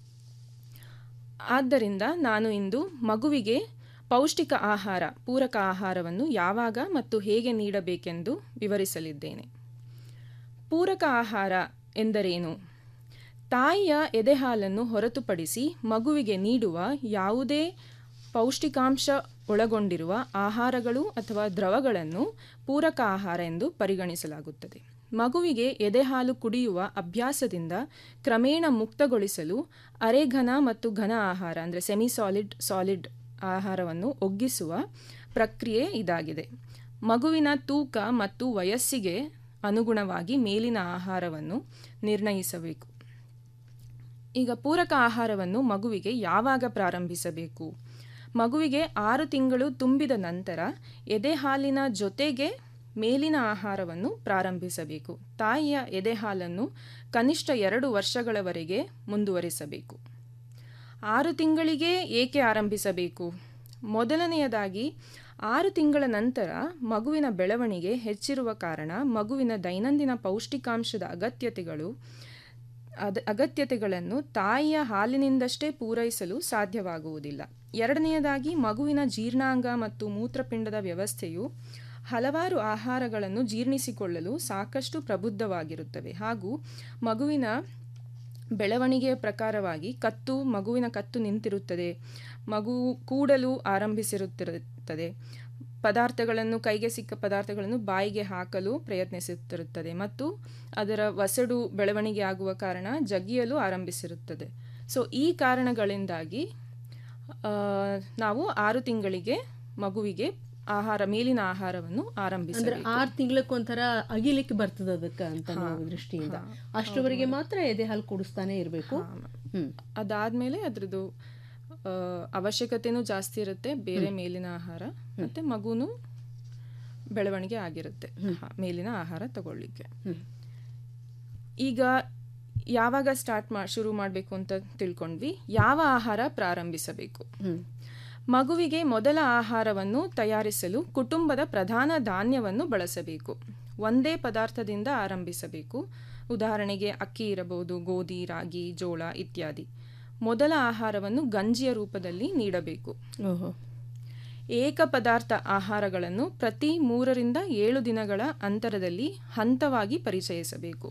Speaker 18: ಆದ್ದರಿಂದ ನಾನು ಇಂದು ಮಗುವಿಗೆ ಪೌಷ್ಟಿಕ ಆಹಾರ ಪೂರಕ ಆಹಾರವನ್ನು ಯಾವಾಗ ಮತ್ತು ಹೇಗೆ ನೀಡಬೇಕೆಂದು ವಿವರಿಸಲಿದ್ದೇನೆ ಪೂರಕ ಆಹಾರ ಎಂದರೇನು ತಾಯಿಯ ಎದೆಹಾಲನ್ನು ಹೊರತುಪಡಿಸಿ ಮಗುವಿಗೆ ನೀಡುವ ಯಾವುದೇ ಪೌಷ್ಟಿಕಾಂಶ ಒಳಗೊಂಡಿರುವ ಆಹಾರಗಳು ಅಥವಾ ದ್ರವಗಳನ್ನು ಪೂರಕ ಆಹಾರ ಎಂದು ಪರಿಗಣಿಸಲಾಗುತ್ತದೆ ಮಗುವಿಗೆ ಎದೆಹಾಲು ಕುಡಿಯುವ ಅಭ್ಯಾಸದಿಂದ ಕ್ರಮೇಣ ಮುಕ್ತಗೊಳಿಸಲು ಅರೆಘನ ಮತ್ತು ಘನ ಆಹಾರ ಅಂದರೆ ಸೆಮಿ ಸಾಲಿಡ್ ಸಾಲಿಡ್ ಆಹಾರವನ್ನು ಒಗ್ಗಿಸುವ ಪ್ರಕ್ರಿಯೆ ಇದಾಗಿದೆ ಮಗುವಿನ ತೂಕ ಮತ್ತು ವಯಸ್ಸಿಗೆ ಅನುಗುಣವಾಗಿ ಮೇಲಿನ ಆಹಾರವನ್ನು ನಿರ್ಣಯಿಸಬೇಕು ಈಗ ಪೂರಕ ಆಹಾರವನ್ನು ಮಗುವಿಗೆ ಯಾವಾಗ ಪ್ರಾರಂಭಿಸಬೇಕು ಮಗುವಿಗೆ ಆರು ತಿಂಗಳು ತುಂಬಿದ ನಂತರ ಎದೆ ಹಾಲಿನ ಜೊತೆಗೆ ಮೇಲಿನ ಆಹಾರವನ್ನು ಪ್ರಾರಂಭಿಸಬೇಕು ತಾಯಿಯ ಎದೆ ಹಾಲನ್ನು ಕನಿಷ್ಠ ಎರಡು ವರ್ಷಗಳವರೆಗೆ ಮುಂದುವರಿಸಬೇಕು ಆರು ತಿಂಗಳಿಗೆ ಏಕೆ ಆರಂಭಿಸಬೇಕು ಮೊದಲನೆಯದಾಗಿ ಆರು ತಿಂಗಳ ನಂತರ ಮಗುವಿನ ಬೆಳವಣಿಗೆ ಹೆಚ್ಚಿರುವ ಕಾರಣ ಮಗುವಿನ ದೈನಂದಿನ ಪೌಷ್ಟಿಕಾಂಶದ ಅಗತ್ಯತೆಗಳು ಅದ ಅಗತ್ಯತೆಗಳನ್ನು ತಾಯಿಯ ಹಾಲಿನಿಂದಷ್ಟೇ ಪೂರೈಸಲು ಸಾಧ್ಯವಾಗುವುದಿಲ್ಲ ಎರಡನೆಯದಾಗಿ ಮಗುವಿನ ಜೀರ್ಣಾಂಗ ಮತ್ತು ಮೂತ್ರಪಿಂಡದ ವ್ಯವಸ್ಥೆಯು ಹಲವಾರು ಆಹಾರಗಳನ್ನು ಜೀರ್ಣಿಸಿಕೊಳ್ಳಲು ಸಾಕಷ್ಟು ಪ್ರಬುದ್ಧವಾಗಿರುತ್ತವೆ ಹಾಗೂ ಮಗುವಿನ ಬೆಳವಣಿಗೆಯ ಪ್ರಕಾರವಾಗಿ ಕತ್ತು ಮಗುವಿನ ಕತ್ತು ನಿಂತಿರುತ್ತದೆ ಮಗು ಕೂಡಲು ಆರಂಭಿಸಿರುತ್ತಿರುತ್ತದೆ ಪದಾರ್ಥಗಳನ್ನು ಕೈಗೆ ಸಿಕ್ಕ ಪದಾರ್ಥಗಳನ್ನು ಬಾಯಿಗೆ ಹಾಕಲು ಪ್ರಯತ್ನಿಸುತ್ತಿರುತ್ತದೆ ಮತ್ತು ಅದರ ವಸಡು ಬೆಳವಣಿಗೆ ಆಗುವ ಕಾರಣ ಜಗಿಯಲು ಆರಂಭಿಸಿರುತ್ತದೆ ಸೊ ಈ ಕಾರಣಗಳಿಂದಾಗಿ ಆ, ನಾವು ಆರು ತಿಂಗಳಿಗೆ ಮಗುವಿಗೆ ಆಹಾರ ಮೇಲಿನ ಆಹಾರವನ್ನು
Speaker 2: ಅಂದ್ರೆ
Speaker 18: ಆರಂಭಿಸಬೇಕು
Speaker 2: ಆರ್ ತಿಂಗಳಕ್ಕೊಂಥರ ಅಗಿಲಿಕ್ಕೆ ಬರ್ತದ ಅದಕ್ಕ ಅಂತ
Speaker 18: ಹಾ,
Speaker 2: ಅನ್ನೋ ದೃಷ್ಟಿಯಿಂದ
Speaker 18: ಹಾ.
Speaker 2: ಅಷ್ಟರವರೆಗೆ ಮಾತ್ರ ಎದೆ ಹಾಲು ಕುಡಿಸ್ತಾನೆ ಇರಬೇಕು ಹ್ಮ್
Speaker 18: ಅದಾದ್ಮೇಲೆ ಅದ್ರದ್ದು ಆ, ಅವಶ್ಯಕತೆನೂ ಜಾಸ್ತಿ ಇರುತ್ತೆ ಬೇರೆ ಮೇಲಿನ ಆಹಾರ ಮತ್ತೆ ಮಗುನು ಬೆಳವಣಿಗೆ ಆಗಿರುತ್ತೆ ಹಾ, ಮೇಲಿನ ಆಹಾರ ತಗೊಳ್ಳಿಕ್ಕೆ ಈಗ ಯಾವಾಗ ಸ್ಟಾರ್ಟ್ ಮಾ ಶುರು ಮಾಡಬೇಕು ಅಂತ ತಿಳ್ಕೊಂಡ್ವಿ ಯಾವ ಆಹಾರ ಪ್ರಾರಂಭಿಸಬೇಕು ಮಗುವಿಗೆ ಮೊದಲ ಆಹಾರವನ್ನು ತಯಾರಿಸಲು ಕುಟುಂಬದ ಪ್ರಧಾನ ಧಾನ್ಯವನ್ನು ಬಳಸಬೇಕು ಒಂದೇ ಪದಾರ್ಥದಿಂದ ಆರಂಭಿಸಬೇಕು ಉದಾಹರಣೆಗೆ ಅಕ್ಕಿ ಇರಬಹುದು ಗೋಧಿ ರಾಗಿ ಜೋಳ ಇತ್ಯಾದಿ ಮೊದಲ ಆಹಾರವನ್ನು ಗಂಜಿಯ ರೂಪದಲ್ಲಿ ನೀಡಬೇಕು
Speaker 2: ಓಹೋ
Speaker 18: ಏಕ ಪದಾರ್ಥ ಆಹಾರಗಳನ್ನು ಪ್ರತಿ ಮೂರರಿಂದ ಏಳು ದಿನಗಳ ಅಂತರದಲ್ಲಿ ಹಂತವಾಗಿ ಪರಿಚಯಿಸಬೇಕು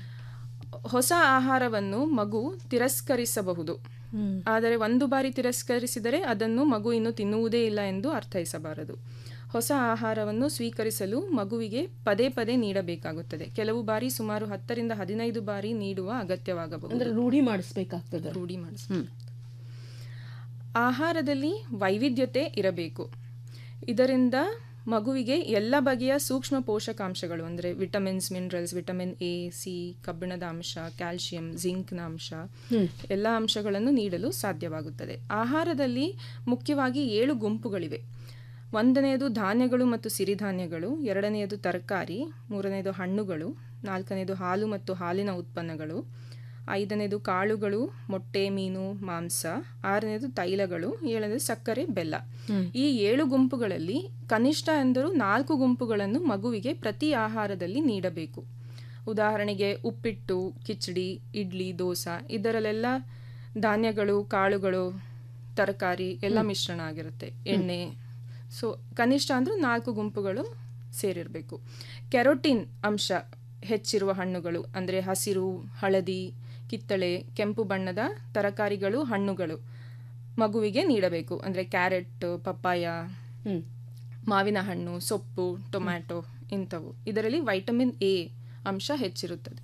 Speaker 18: ಹೊಸ ಆಹಾರವನ್ನು ಮಗು ತಿರಸ್ಕರಿಸಬಹುದು ಆದರೆ ಒಂದು ಬಾರಿ ತಿರಸ್ಕರಿಸಿದರೆ ಅದನ್ನು ಮಗು ಇನ್ನು ತಿನ್ನುವುದೇ ಇಲ್ಲ ಎಂದು ಅರ್ಥೈಸಬಾರದು ಹೊಸ ಆಹಾರವನ್ನು ಸ್ವೀಕರಿಸಲು ಮಗುವಿಗೆ ಪದೇ ಪದೇ ನೀಡಬೇಕಾಗುತ್ತದೆ ಕೆಲವು ಬಾರಿ ಸುಮಾರು ಹತ್ತರಿಂದ ಹದಿನೈದು ಬಾರಿ ನೀಡುವ ಅಗತ್ಯವಾಗಬಹುದು
Speaker 2: ಅಂದ್ರೆ ರೂಢಿ ಮಾಡಿಸ್ಬೇಕಾಗ್ತದೆ
Speaker 18: ರೂಢಿ ಮಾಡಿಸ್ಬೇಕು ಆಹಾರದಲ್ಲಿ ವೈವಿಧ್ಯತೆ ಇರಬೇಕು ಇದರಿಂದ ಮಗುವಿಗೆ ಎಲ್ಲ ಬಗೆಯ ಸೂಕ್ಷ್ಮ ಪೋಷಕಾಂಶಗಳು ಅಂದರೆ vitamins minerals vitamin A C ಕಬ್ಬಿಣದ ಅಂಶ ಕ್ಯಾಲ್ಶಿಯಂ ಜಿಂಕ್ನ ಅಂಶ ಎಲ್ಲ ಅಂಶಗಳನ್ನು ನೀಡಲು ಸಾಧ್ಯವಾಗುತ್ತದೆ ಆಹಾರದಲ್ಲಿ ಮುಖ್ಯವಾಗಿ ಏಳು ಗುಂಪುಗಳಿವೆ ಒಂದನೆಯದು ಧಾನ್ಯಗಳು ಮತ್ತು ಸಿರಿಧಾನ್ಯಗಳು ಎರಡನೆಯದು ತರಕಾರಿ ಮೂರನೆಯದು ಹಣ್ಣುಗಳು ನಾಲ್ಕನೆಯದು ಹಾಲು ಮತ್ತು ಹಾಲಿನ ಉತ್ಪನ್ನಗಳು ಐದನೇದು ಕಾಳುಗಳು ಮೊಟ್ಟೆ ಮೀನು ಮಾಂಸ ಆರನೇದು ತೈಲಗಳು ಏಳನೇದು ಸಕ್ಕರೆ ಬೆಲ್ಲ ಈ ಏಳು ಗುಂಪುಗಳಲ್ಲಿ ಕನಿಷ್ಠ ಎಂದರೂ ನಾಲ್ಕು ಗುಂಪುಗಳನ್ನು ಮಗುವಿಗೆ ಪ್ರತಿ ಆಹಾರದಲ್ಲಿ ನೀಡಬೇಕು ಉದಾಹರಣೆಗೆ ಉಪ್ಪಿಟ್ಟು ಕಿಚಡಿ ಇಡ್ಲಿ ದೋಸೆ ಇದರಲ್ಲೆಲ್ಲ ಧಾನ್ಯಗಳು ಕಾಳುಗಳು ತರಕಾರಿ ಎಲ್ಲ ಮಿಶ್ರಣ ಆಗಿರುತ್ತೆ ಎಣ್ಣೆ ಸೊ ಕನಿಷ್ಠ ಅಂದರೂ ನಾಲ್ಕು ಗುಂಪುಗಳು ಸೇರಿರಬೇಕು ಕೆರೋಟಿನ್ ಅಂಶ ಹೆಚ್ಚಿರುವ ಹಣ್ಣುಗಳು ಅಂದರೆ ಹಸಿರು ಹಳದಿ ಕಿತ್ತಳೆ ಕೆಂಪು ಬಣ್ಣದ ತರಕಾರಿಗಳು ಹಣ್ಣುಗಳು ಮಗುವಿಗೆ ನೀಡಬೇಕು ಅಂದರೆ ಕ್ಯಾರೆಟ್ ಪಪ್ಪಾಯ ಮಾವಿನ ಹಣ್ಣು ಸೊಪ್ಪು ಟೊಮ್ಯಾಟೊ ಇಂಥವು ಇದರಲ್ಲಿ ವೈಟಮಿನ್ ಎ ಅಂಶ ಹೆಚ್ಚಿರುತ್ತದೆ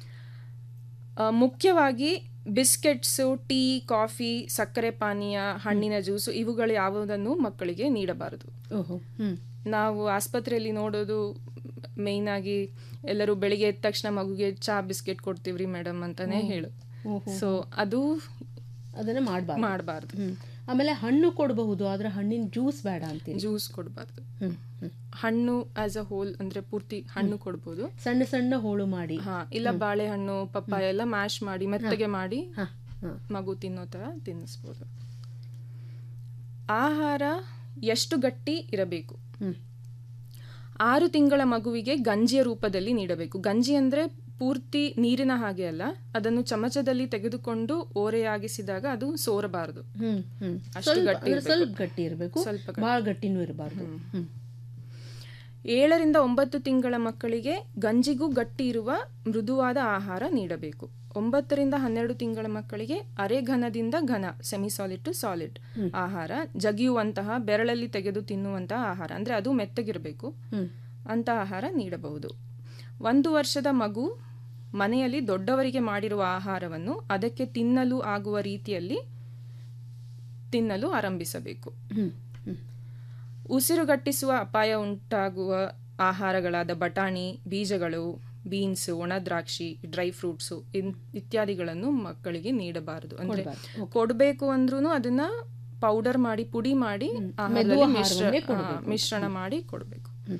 Speaker 18: ಆ, ಮುಖ್ಯವಾಗಿ ಬಿಸ್ಕೆಟ್ಸು ಟೀ ಕಾಫಿ ಸಕ್ಕರೆ ಪಾನೀಯ ಹಣ್ಣಿನ ಜ್ಯೂಸು ಇವುಗಳು ಯಾವುದನ್ನು ಮಕ್ಕಳಿಗೆ ನೀಡಬಾರದು
Speaker 2: ಓಹೋ ಹ್ಮ್
Speaker 18: ನಾವು ಆಸ್ಪತ್ರೆಯಲ್ಲಿ ನೋಡೋದು ಮೇಯ್ನ್ ಆಗಿ ಎಲ್ಲರೂ ಬೆಳಿಗ್ಗೆ ಎದ್ದ ತಕ್ಷಣ ಮಗುಗೆ ಚಾ ಬಿಸ್ಕೆಟ್ ಕೊಡ್ತೀವ್ರಿ ಮೇಡಮ್ ಅಂತಾನೆ
Speaker 2: ಹ್ಮ್.
Speaker 18: ಹೇಳು
Speaker 2: ಓಹೋ.
Speaker 18: ಸೊ ಅದು
Speaker 2: ಅದನ್ನ ಮಾಡಬಾರ್ದು
Speaker 18: ಮಾಡಬಾರ್ದು
Speaker 2: ಆಮೇಲೆ ಹಣ್ಣು ಕೊಡಬಹುದು ಆದ್ರೆ ಹಣ್ಣಿನ ಜ್ಯೂಸ್ ಬೇಡ ಅಂತೀರಿ
Speaker 18: ಜ್ಯೂಸ್ ಕೊಡಬಾರ್ದು
Speaker 2: ಹ್ಮ್, ಹ್ಮ್.
Speaker 18: ಹಣ್ಣು ಆಸ್ ಅ ಹೋಲ್ ಅಂದ್ರೆ ಪೂರ್ತಿ ಹಣ್ಣು ಕೊಡ್ಬೋದು
Speaker 2: ಸಣ್ಣ ಸಣ್ಣ ಹೋಳು ಮಾಡಿ
Speaker 18: ಹಾ ಇಲ್ಲ ಬಾಳೆಹಣ್ಣು ಪಪ್ಪಾಯ ಎಲ್ಲ ಮ್ಯಾಶ್ ಮಾಡಿ ಮೆತ್ತಗೆ ಮಾಡಿ
Speaker 2: ಹಾ, ಹಾ.
Speaker 18: ಮಗು ತಿನ್ನೋ ತರ ತಿನ್ನಿಸ್ಬೋದು ಆಹಾರ ಎಷ್ಟು ಗಟ್ಟಿ ಇರಬೇಕು ಆರು ತಿಂಗಳ ಮಗುವಿಗೆ ಗಂಜಿಯ ರೂಪದಲ್ಲಿ ನೀಡಬೇಕು ಗಂಜಿ ಅಂದರೆ ಪೂರ್ತಿ ನೀರಿನ ಹಾಗೆ ಅಲ್ಲ ಅದನ್ನು ಚಮಚದಲ್ಲಿ ತೆಗೆದುಕೊಂಡು ಓರೆಯಾಗಿಸಿದಾಗ ಅದು ಸೋರಬಾರದು
Speaker 2: ಹ್ಮ್ ಹ್ಮ್
Speaker 18: ಅಷ್ಟು
Speaker 2: ಸ್ವಲ್ಪ
Speaker 18: ಗಟ್ಟಿ
Speaker 2: ಅಂದ್ರೆ
Speaker 18: ಇರ್ಬೇಕು.
Speaker 2: ಸ್ವಲ್ಪ ಗಟ್ಟಿ ಇರಬೇಕು
Speaker 18: ಸ್ವಲ್ಪ
Speaker 2: ಬಹಳ ಗಟ್ಟಿನೂ ಇರಬಾರ್ದು ಹ್ಮ್
Speaker 18: ಏಳರಿಂದ ಒಂಬತ್ತು ತಿಂಗಳ ಮಕ್ಕಳಿಗೆ ಗಂಜಿಗೂ ಗಟ್ಟಿ ಇರುವ ಮೃದುವಾದ ಆಹಾರ ನೀಡಬೇಕು ಒಂಬತ್ತರಿಂದ ಹನ್ನೆರಡು ತಿಂಗಳ ಮಕ್ಕಳಿಗೆ ಅರೆ ಘನದಿಂದ ಘನ semi solid to solid
Speaker 2: hmm.
Speaker 18: ಆಹಾರ ಜಗಿಯುವಂತಹ ಬೆರಳಲ್ಲಿ ತೆಗೆದು ತಿನ್ನುವಂತಹ ಆಹಾರ ಅಂದ್ರೆ ಅದು ಮೆತ್ತಗಿರಬೇಕು
Speaker 2: ಹ್ಮ್.
Speaker 18: ಅಂತ ಆಹಾರ ನೀಡಬಹುದು ಒಂದು ವರ್ಷದ ಮಗು ಮನೆಯಲ್ಲಿ ದೊಡ್ಡವರಿಗೆ ಮಾಡಿರುವ ಆಹಾರವನ್ನು ಅದಕ್ಕೆ ತಿನ್ನಲು ಆಗುವ ರೀತಿಯಲ್ಲಿ ತಿನ್ನಲು ಆರಂಭಿಸಬೇಕು
Speaker 2: ಹ್ಮ್ ಹ್ಮ್
Speaker 18: ಉಸಿರುಗಟ್ಟಿಸುವ ಅಪಾಯ ಉಂಟಾಗುವ ಆಹಾರಗಳಾದ ಬಟಾಣಿ ಬೀಜಗಳು ಬೀನ್ಸ್ ಒಣ ದ್ರಾಕ್ಷಿ ಡ್ರೈ ಫ್ರೂಟ್ಸು ಇತ್ಯಾದಿಗಳನ್ನು ಮಕ್ಕಳಿಗೆ ನೀಡಬಾರದು ಅಂದ್ರೆ
Speaker 2: ಕೊಡ್ಬಾರ್ದು.
Speaker 18: ಕೊಡಬೇಕು ಅಂದ್ರೂ ಅದನ್ನ ಪೌಡರ್ ಮಾಡಿ ಪುಡಿ ಮಾಡಿ ಆಹಾರದಲ್ಲಿ
Speaker 2: ಮೆದು
Speaker 18: ಮಿಶ್ರ-
Speaker 2: ಆಹಾರವನ್ನೇ
Speaker 18: ಆ,
Speaker 2: ಕೊಡ್ಬೇಕು.
Speaker 18: ಮಿಶ್ರಣ ಮಾಡಿ ಕೊಡಬೇಕು
Speaker 2: ಹ್ಮ್.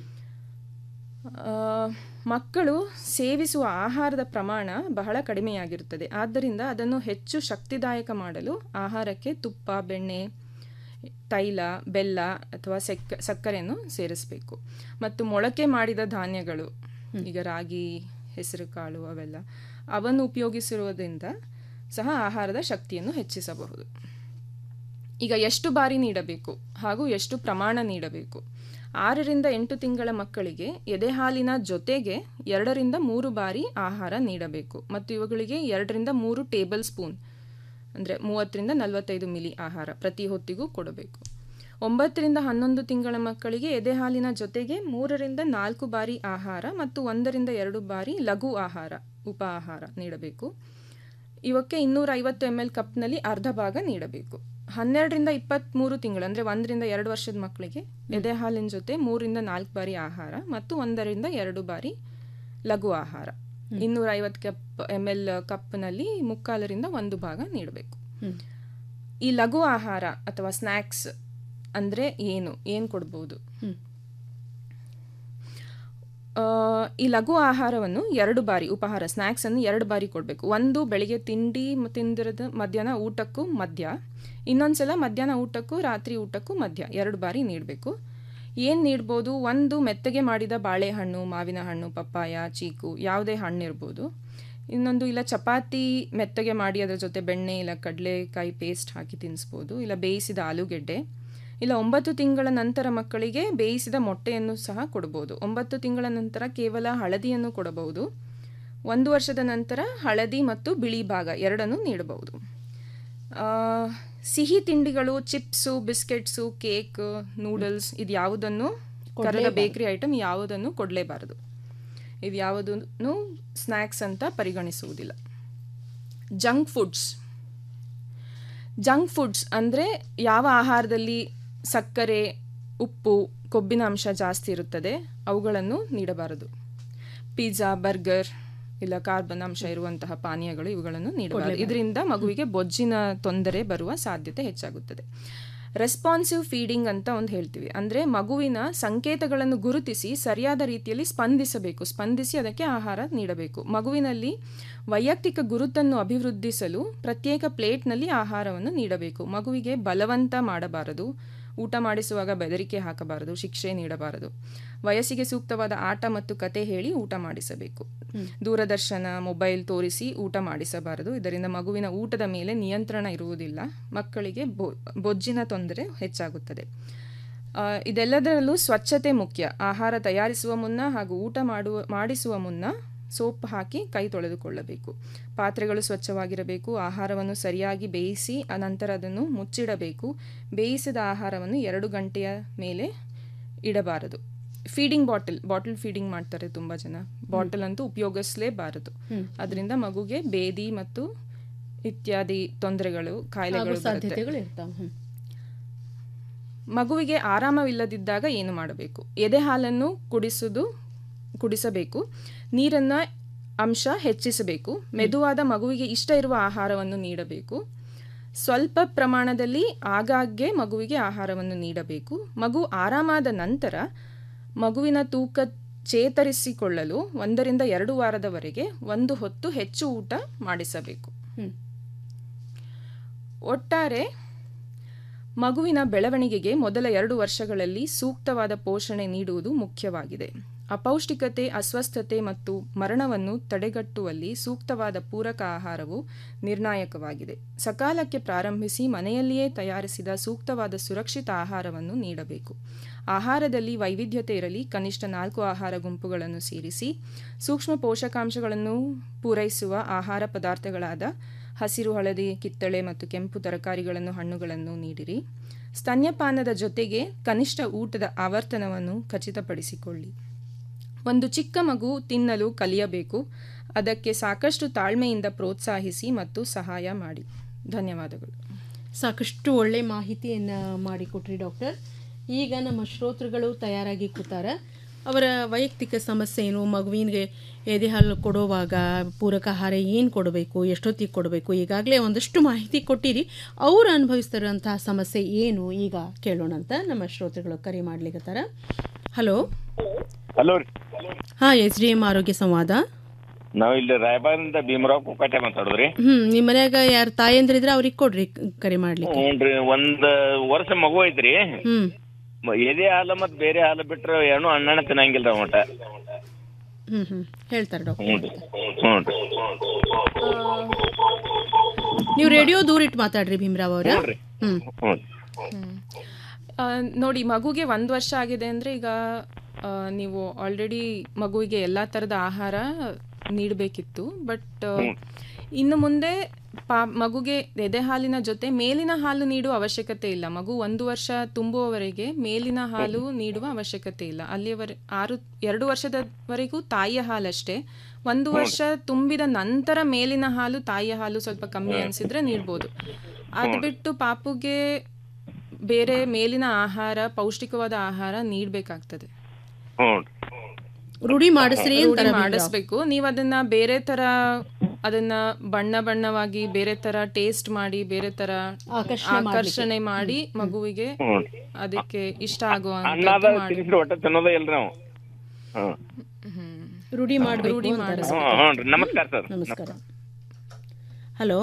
Speaker 18: ಮಕ್ಕಳು ಸೇವಿಸುವ ಆಹಾರದ ಪ್ರಮಾಣ ಬಹಳ ಕಡಿಮೆಯಾಗಿರುತ್ತದೆ ಆದ್ದರಿಂದ ಅದನ್ನು ಹೆಚ್ಚು ಶಕ್ತಿದಾಯಕ ಮಾಡಲು ಆಹಾರಕ್ಕೆ ತುಪ್ಪ ಬೆಣ್ಣೆ ತೈಲ ಬೆಲ್ಲ ಅಥವಾ ಸೆಕ್ಕ ಸಕ್ಕರೆಯನ್ನು ಸೇರಿಸಬೇಕು ಮತ್ತು ಮೊಳಕೆ ಮಾಡಿದ ಧಾನ್ಯಗಳು ಈಗ ರಾಗಿ ಹೆಸರು ಕಾಳು ಅವೆಲ್ಲ ಅವನ್ನು ಉಪಯೋಗಿಸಿರುವುದರಿಂದ ಸಹ ಆಹಾರದ ಶಕ್ತಿಯನ್ನು ಹೆಚ್ಚಿಸಬಹುದು ಈಗ ಎಷ್ಟು ಬಾರಿ ನೀಡಬೇಕು ಹಾಗೂ ಎಷ್ಟು ಪ್ರಮಾಣ ನೀಡಬೇಕು ಆರರಿಂದ ಎಂಟು ತಿಂಗಳ ಮಕ್ಕಳಿಗೆ ಎದೆಹಾಲಿನ ಜೊತೆಗೆ ಎರಡರಿಂದ ಮೂರು ಬಾರಿ ಆಹಾರ ನೀಡಬೇಕು ಮತ್ತು ಇವುಗಳಿಗೆ ಎರಡರಿಂದ ಮೂರು ಟೇಬಲ್ ಸ್ಪೂನ್ ಅಂದರೆ ಮೂವತ್ತರಿಂದ ನಲವತ್ತೈದು ಮಿಲಿ ಆಹಾರ ಪ್ರತಿ ಹೊತ್ತಿಗೂ ಕೊಡಬೇಕು ಒಂಬತ್ತರಿಂದ ಹನ್ನೊಂದು ತಿಂಗಳ ಮಕ್ಕಳಿಗೆ ಎದೆಹಾಲಿನ ಜೊತೆಗೆ ಮೂರರಿಂದ ನಾಲ್ಕು ಬಾರಿ ಆಹಾರ ಮತ್ತು ಒಂದರಿಂದ ಎರಡು ಬಾರಿ ಲಘು ಆಹಾರ ಉಪ ಆಹಾರ ನೀಡಬೇಕು ಇವಕ್ಕೆ ಇನ್ನೂರ ಐವತ್ತು ಎಮ್ ಎಲ್ ಕಪ್ನಲ್ಲಿ ಅರ್ಧ ಭಾಗ ನೀಡಬೇಕು ಹನ್ನೆರಡರಿಂದ ಇಪ್ಪತ್ತ್ಮೂರು ತಿಂಗಳು ಅಂದರೆ ಒಂದರಿಂದ ಎರಡು ವರ್ಷದ ಮಕ್ಕಳಿಗೆ ಎದೆ ಹಾಲಿನ ಜೊತೆ ಮೂರಿಂದ ನಾಲ್ಕು ಬಾರಿ ಆಹಾರ ಮತ್ತು ಒಂದರಿಂದ ಎರಡು ಬಾರಿ ಲಘು ಆಹಾರ ಇನ್ನೂರ ಐವತ್ತು ಕಪ್ ಎಮ್ ಎಲ್ ಕಪ್ನಲ್ಲಿ ಮುಕ್ಕಾಲರಿಂದ ಒಂದು ಭಾಗ ನೀಡಬೇಕು
Speaker 2: ಹ್ಮ್.
Speaker 18: ಈ ಲಘು ಆಹಾರ ಅಥವಾ ಸ್ನ್ಯಾಕ್ಸ್ ಅಂದರೆ ಏನು ಏನು ಕೊಡ್ಬೋದು
Speaker 2: ಹ್ಮ್.
Speaker 18: ಆ, ಈ ಲಘು ಆಹಾರವನ್ನು ಎರಡು ಬಾರಿ ಉಪಹಾರ ಸ್ನ್ಯಾಕ್ಸನ್ನು ಎರಡು ಬಾರಿ ಕೊಡಬೇಕು ಒಂದು ಬೆಳಿಗ್ಗೆ ತಿಂಡಿ ಮ- ತಿಂದಿರದ ಮಧ್ಯಾಹ್ನ ಊಟಕ್ಕೂ ಮಧ್ಯ ಇನ್ನೊಂದು ಸಲ ಮಧ್ಯಾಹ್ನ ಊಟಕ್ಕೂ ರಾತ್ರಿ ಊಟಕ್ಕೂ ಮಧ್ಯ ಎರಡು ಬಾರಿ ನೀಡಬೇಕು ಏನು ನೀಡ್ಬೋದು ಒಂದು ಮೆತ್ತಗೆ ಮಾಡಿದ ಬಾಳೆಹಣ್ಣು ಮಾವಿನ ಹಣ್ಣು ಪಪ್ಪಾಯ ಚೀಕು ಯಾವುದೇ ಹಣ್ಣು ಇರ್ಬೋದು ಇನ್ನೊಂದು ಇಲ್ಲ ಚಪಾತಿ ಮೆತ್ತಗೆ ಮಾಡಿ ಅದರ ಜೊತೆ ಬೆಣ್ಣೆ ಇಲ್ಲ ಕಡಲೆಕಾಯಿ ಪೇಸ್ಟ್ ಹಾಕಿ ತಿನ್ನಿಸ್ಬೋದು ಇಲ್ಲ ಬೇಯಿಸಿದ ಆಲೂಗೆಡ್ಡೆ ಇಲ್ಲ ಒಂಬತ್ತು ತಿಂಗಳ ನಂತರ ಮಕ್ಕಳಿಗೆ ಬೇಯಿಸಿದ ಮೊಟ್ಟೆಯನ್ನು ಸಹ ಕೊಡ್ಬೋದು ಒಂಬತ್ತು ತಿಂಗಳ ನಂತರ ಕೇವಲ ಹಳದಿಯನ್ನು ಕೊಡಬಹುದು ಒಂದು ವರ್ಷದ ನಂತರ ಹಳದಿ ಮತ್ತು ಬಿಳಿ ಭಾಗ ಎರಡನ್ನು ನೀಡಬಹುದು ಆ, ಸಿಹಿ ತಿಂಡಿಗಳು ಚಿಪ್ಸು ಬಿಸ್ಕೆಟ್ಸು ಕೇಕ್ ನೂಡಲ್ಸ್ ಇದು ಯಾವುದನ್ನು ಕರದ
Speaker 2: ಕೊಡ್ಲೇಬಾರ್ದು.
Speaker 18: ಬೇಕರಿ ಐಟಮ್ ಯಾವುದನ್ನು ಕೊಡಲೇಬಾರದು ಇದು ಯಾವುದನ್ನು ಸ್ನ್ಯಾಕ್ಸ್ ಅಂತ ಪರಿಗಣಿಸುವುದಿಲ್ಲ ಜಂಕ್ ಫುಡ್ಸ್ ಜಂಕ್ ಫುಡ್ಸ್ ಅಂದರೆ ಯಾವ ಆಹಾರದಲ್ಲಿ ಸಕ್ಕರೆ ಉಪ್ಪು ಕೊಬ್ಬಿನ ಅಂಶ ಜಾಸ್ತಿ ಇರುತ್ತದೆ ಅವುಗಳನ್ನು ನೀಡಬಾರದು ಪಿಜ್ಜಾ ಬರ್ಗರ್ ಇಲ್ಲ ಕಾರ್ಬನ್ ಅಂಶ ಇರುವಂತಹ ಪಾನೀಯಗಳು ಇವುಗಳನ್ನು ನೀಡಬಾರದು
Speaker 2: ಕೊಡ್ಲೇಬಾರದು.
Speaker 18: ಇದರಿಂದ ಮಗುವಿಗೆ ಬೊಜ್ಜಿನ ತೊಂದರೆ ಬರುವ ಸಾಧ್ಯತೆ ಹೆಚ್ಚಾಗುತ್ತದೆ ರೆಸ್ಪಾನ್ಸಿವ್ ಫೀಡಿಂಗ್ ಅಂತ ಒಂದು ಹೇಳ್ತೀವಿ ಅಂದರೆ ಮಗುವಿನ ಸಂಕೇತಗಳನ್ನು ಗುರುತಿಸಿ ಸರಿಯಾದ ರೀತಿಯಲ್ಲಿ ಸ್ಪಂದಿಸಬೇಕು ಸ್ಪಂದಿಸಿ ಅದಕ್ಕೆ ಆಹಾರ ನೀಡಬೇಕು ಮಗುವಿನಲ್ಲಿ ವೈಯಕ್ತಿಕ ಗುರುತನ್ನು ಅಭಿವೃದ್ಧಿಸಲು ಪ್ರತ್ಯೇಕ ಪ್ಲೇಟ್ನಲ್ಲಿ ಆಹಾರವನ್ನು ನೀಡಬೇಕು ಮಗುವಿಗೆ ಬಲವಂತ ಮಾಡಬಾರದು ಊಟ ಮಾಡಿಸುವಾಗ ಬೆದರಿಕೆ ಹಾಕಬಾರದು ಶಿಕ್ಷೆ ನೀಡಬಾರದು ವಯಸ್ಸಿಗೆ ಸೂಕ್ತವಾದ ಆಟ ಮತ್ತು ಕತೆ ಹೇಳಿ ಊಟ ಮಾಡಿಸಬೇಕು ದೂರದರ್ಶನ ಮೊಬೈಲ್ ತೋರಿಸಿ ಊಟ ಮಾಡಿಸಬಾರದು ಇದರಿಂದ ಮಗುವಿನ ಊಟದ ಮೇಲೆ ನಿಯಂತ್ರಣ ಇರುವುದಿಲ್ಲ ಮಕ್ಕಳಿಗೆ ಬೊ ಬೊಜ್ಜಿನ ತೊಂದರೆ ಹೆಚ್ಚಾಗುತ್ತದೆ ಆ, ಇದೆಲ್ಲದರಲ್ಲೂ ಸ್ವಚ್ಛತೆ ಮುಖ್ಯ ಆಹಾರ ತಯಾರಿಸುವ ಮುನ್ನ ಹಾಗೂ ಊಟ ಮಾಡುವ ಮಾಡಿಸುವ ಮುನ್ನ ಸೋಪ್ ಹಾಕಿ ಕೈ ತೊಳೆದುಕೊಳ್ಳಬೇಕು ಪಾತ್ರೆಗಳು ಸ್ವಚ್ಛವಾಗಿರಬೇಕು ಆಹಾರವನ್ನು ಸರಿಯಾಗಿ ಬೇಯಿಸಿ ಅನಂತರ ಅದನ್ನು ಮುಚ್ಚಿಡಬೇಕು ಬೇಯಿಸಿದ ಆಹಾರವನ್ನು ಎರಡು ಗಂಟೆಯ ಮೇಲೆ ಇಡಬಾರದು ಫೀಡಿಂಗ್ ಬಾಟಲ್ ಬಾಟಲ್ ಫೀಡಿಂಗ್ ಮಾಡ್ತಾರೆ ತುಂಬ ಜನ ಬಾಟಲ್ ಅಂತೂ ಉಪಯೋಗಿಸಲೇಬಾರದು
Speaker 2: ಹ್ಮ್.
Speaker 18: ಅದರಿಂದ ಮಗುಗೆ ಬೇದಿ ಮತ್ತು ಇತ್ಯಾದಿ ತೊಂದರೆಗಳು
Speaker 2: ಆಗೋ
Speaker 18: ಕಾಯಿಲೆಗಳು ಬರುತ್ತೆ
Speaker 2: ಸಾಧ್ಯತೆಗಳು ಇರ್ತಾವ ಹ್ಮ್
Speaker 18: ಮಗುವಿಗೆ ಆರಾಮವಿಲ್ಲದಿದ್ದಾಗ ಏನು ಮಾಡಬೇಕು ಎದೆ ಹಾಲನ್ನು ಕುಡಿಸುವುದು ಕುಡಿಸಬೇಕು ನೀರನ್ನು ಅಂಶ ಹೆಚ್ಚಿಸಬೇಕು ಮೆದುವಾದ ಮಗುವಿಗೆ ಇಷ್ಟ ಇರುವ ಆಹಾರವನ್ನು ನೀಡಬೇಕು ಸ್ವಲ್ಪ ಪ್ರಮಾಣದಲ್ಲಿ ಆಗಾಗ್ಗೆ ಮಗುವಿಗೆ ಆಹಾರವನ್ನು ನೀಡಬೇಕು ಮಗು ಆರಾಮಾದ ನಂತರ ಮಗುವಿನ ತೂಕ ಚೇತರಿಸಿಕೊಳ್ಳಲು ಒಂದರಿಂದ ಎರಡು ವಾರದವರೆಗೆ ಒಂದು ಹೊತ್ತು ಹೆಚ್ಚು ಊಟ ಮಾಡಿಸಬೇಕು
Speaker 2: ಹ್ಮ್.
Speaker 18: ಒಟ್ಟಾರೆ ಮಗುವಿನ ಬೆಳವಣಿಗೆಗೆ ಮೊದಲ ಎರಡು ವರ್ಷಗಳಲ್ಲಿ ಸೂಕ್ತವಾದ ಪೋಷಣೆ ನೀಡುವುದು ಮುಖ್ಯವಾಗಿದೆ ಅಪೌಷ್ಟಿಕತೆ ಅಸ್ವಸ್ಥತೆ ಮತ್ತು ಮರಣವನ್ನು ತಡೆಗಟ್ಟುವಲ್ಲಿ ಸೂಕ್ತವಾದ ಪೂರಕ ಆಹಾರವು ನಿರ್ಣಾಯಕವಾಗಿದೆ ಸಕಾಲಕ್ಕೆ ಪ್ರಾರಂಭಿಸಿ ಮನೆಯಲ್ಲಿಯೇ ತಯಾರಿಸಿದ ಸೂಕ್ತವಾದ ಸುರಕ್ಷಿತ ಆಹಾರವನ್ನು ನೀಡಬೇಕು ಆಹಾರದಲ್ಲಿ ವೈವಿಧ್ಯತೆ ಇರಲಿ ಕನಿಷ್ಠ ನಾಲ್ಕು ಆಹಾರ ಗುಂಪುಗಳನ್ನು ಸೇರಿಸಿ ಸೂಕ್ಷ್ಮ ಪೋಷಕಾಂಶಗಳನ್ನು ಪೂರೈಸುವ ಆಹಾರ ಪದಾರ್ಥಗಳಾದ ಹಸಿರು ಹಳದಿ ಕಿತ್ತಳೆ ಮತ್ತು ಕೆಂಪು ತರಕಾರಿಗಳನ್ನು ಹಣ್ಣುಗಳನ್ನು ನೀಡಿರಿ ಸ್ತನ್ಯಪಾನದ ಜೊತೆಗೆ ಕನಿಷ್ಠ ಊಟದ ಆವರ್ತನವನ್ನು ಖಚಿತಪಡಿಸಿಕೊಳ್ಳಿ ಒಂದು ಚಿಕ್ಕ ಮಗು ತಿನ್ನಲು ಕಲಿಯಬೇಕು ಅದಕ್ಕೆ ಸಾಕಷ್ಟು ತಾಳ್ಮೆಯಿಂದ ಪ್ರೋತ್ಸಾಹಿಸಿ ಮತ್ತು ಸಹಾಯ ಮಾಡಿ ಧನ್ಯವಾದಗಳು
Speaker 2: ಸಾಕಷ್ಟು ಒಳ್ಳೆ ಮಾಹಿತಿಯನ್ನು ಮಾಡಿಕೊಟ್ರಿ ಡಾಕ್ಟರ್ ಈಗ ನಮ್ಮ ಶ್ರೋತೃಗಳು ತಯಾರಾಗಿ ಕೂತಾರ ಅವರ ವೈಯಕ್ತಿಕ ಸಮಸ್ಯೆ ಏನು ಮಗುವಿನಿಗೆ ಎದೆ ಹಾಲು ಕೊಡುವಾಗ ಪೂರಕ ಆಹಾರ ಏನು ಕೊಡಬೇಕು ಎಷ್ಟೊತ್ತಿಗೆ ಕೊಡಬೇಕು ಈಗಾಗಲೇ ಒಂದಷ್ಟು ಮಾಹಿತಿ ಕೊಟ್ಟಿರಿ ಅವರು ಅನುಭವಿಸ್ತಿರೋಂತಹ ಸಮಸ್ಯೆ ಏನು ಈಗ ಕೇಳೋಣಂತ ನಮ್ಮ ಶ್ರೋತೃಗಳು ಕರೆ ಮಾಡ್ಲಿಕ್ಕತ್ತಾರ ಹಲೋ
Speaker 19: ಹಲೋ ರೀ
Speaker 2: ಹಾಂ ಎಸ್ ಡಿ ಎಮ್ ಆರೋಗ್ಯ ಸಂವಾದ
Speaker 19: ನಾವು ಇಲ್ಲಿ ರಾಯಬಾಗದಿಂದ ಭೀಮರಾವ್ ಕುಕ್ಕಟ್ಟೆ ಮಾತಾಡೋದ್ರಿ
Speaker 2: ಹ್ಞೂ ನಿಮ್ಮ ಮನ್ಯಾಗ ಯಾರು ತಾಯಂದ್ರಿದ್ರೆ ಅವ್ರಿಗೆ ಕೊಡ್ರಿ ಕರೆ ಮಾಡ್ಲಿಕ್ಕೆ
Speaker 19: ಹ್ಞೂನ್ರಿ ಒಂದ್ ವರ್ಷ ಮಗು ಐತ್ರಿ
Speaker 2: ಹ್ಞೂ
Speaker 19: ಮ- ಎದೆ ಹಾಲು ಮತ್ ಬೇರೆ ಹಾಲು ಬಿಟ್ರೆ ಏನು ಅಣ್ಣನ ತಿನ್ನಂಗಿಲ್ಲ ಒಟ
Speaker 2: ಹ್ಞೂ ಹ್ಞೂ ಹೇಳ್ತಾರೆ ಡಾಕ್ಟರ್
Speaker 19: ಹ್ಞೂನ್ರಿ ಹ್ಞೂನ್ರಿ
Speaker 2: ನೀವು ರೇಡಿಯೋ ದೂರ ಇಟ್ಟು ಮಾತಾಡ್ರಿ ಭೀಮ್ರಾವ್ ಅವ್ರ
Speaker 19: ಹ್ಞೂನ್ರಿ.
Speaker 2: ಹ್ಞೂ
Speaker 19: ಹ್ಞೂ
Speaker 18: ಆ, ನೋಡಿ ಮಗುಗೆ ಒಂದು ವರ್ಷ ಆಗಿದೆ ಅಂದರೆ ಈಗ ಆ, ನೀವು ಆಲ್ರೆಡಿ ಮಗುವಿಗೆ ಎಲ್ಲ ಥರದ ಆಹಾರ ನೀಡಬೇಕಿತ್ತು ಬಟ್ ಇನ್ನು ಮುಂದೆ ಪಾ ಮಗುಗೆ ಎದೆ ಹಾಲಿನ ಜೊತೆ ಮೇಲಿನ ಹಾಲು ನೀಡುವ ಅವಶ್ಯಕತೆ ಇಲ್ಲ ಮಗು ಒಂದು ವರ್ಷ ತುಂಬುವವರೆಗೆ ಮೇಲಿನ ಹಾಲು ನೀಡುವ ಅವಶ್ಯಕತೆ ಇಲ್ಲ ಅಲ್ಲಿಯವರೆ ಆರು ಎರಡು ವರ್ಷದವರೆಗೂ ತಾಯಿಯ ಹಾಲಷ್ಟೇ ಒಂದು ವರ್ಷ ತುಂಬಿದ ನಂತರ ಮೇಲಿನ ಹಾಲು ತಾಯಿಯ ಹಾಲು ಸ್ವಲ್ಪ ಕಮ್ಮಿ ಅನಿಸಿದ್ರೆ ನೀಡ್ಬೋದು ಅದು ಬಿಟ್ಟು ಪಾಪುಗೆ ಬೇರೆ ಮೇಲಿನ ಆಹಾರ ಪೌಷ್ಟಿಕವಾದ ಆಹಾರ ನೀಡಬೇಕಾಗ್ತದೆ
Speaker 19: ಹ್ಞೂನ್ರಿ
Speaker 2: ರೂಢಿ ಮಾಡಿಸ್ರಿ
Speaker 18: ರೂಢಿ
Speaker 2: ಅಂತಾರ ಭೀಮ್ರಾವ್.
Speaker 18: ಮಾಡಿಸ್ಬೇಕು ನೀವು ಅದನ್ನ ಬೇರೆ ತರ ಅದನ್ನ ಬಣ್ಣ ಬಣ್ಣವಾಗಿ ಬೇರೆ ತರ ಟೇಸ್ಟ್ ಮಾಡಿ ಬೇರೆ ತರ
Speaker 2: ಆಕರ್ಷಣೆ ಮಾಡ್ಲಿಕ್ಕೆ.
Speaker 18: ಆಕರ್ಷಣೆ ಮಾಡಿ ಮಗುವಿಗೆ
Speaker 19: ಹ್ಞೂನ್ರಿ
Speaker 18: ಅದಕ್ಕೆ ಇಷ್ಟ
Speaker 19: ಅಣ್ಣಾದ ತಿನ್ನಿಸ್ರಿ ಒಟ್ಟ ತಿನ್ನೋದೇ ಇಲ್ರಿ ನಾವು ಹ್ಞೂ
Speaker 2: ರೂಢಿ ಮಾಡಬೇಕು
Speaker 18: ರೂಢಿ
Speaker 19: ಹ್ಞೂ ಹ್ಞೂನ್ರಿ ನಮಸ್ಕಾರ ಸರ್
Speaker 2: ನಮಸ್ಕಾರ ಹಲೋ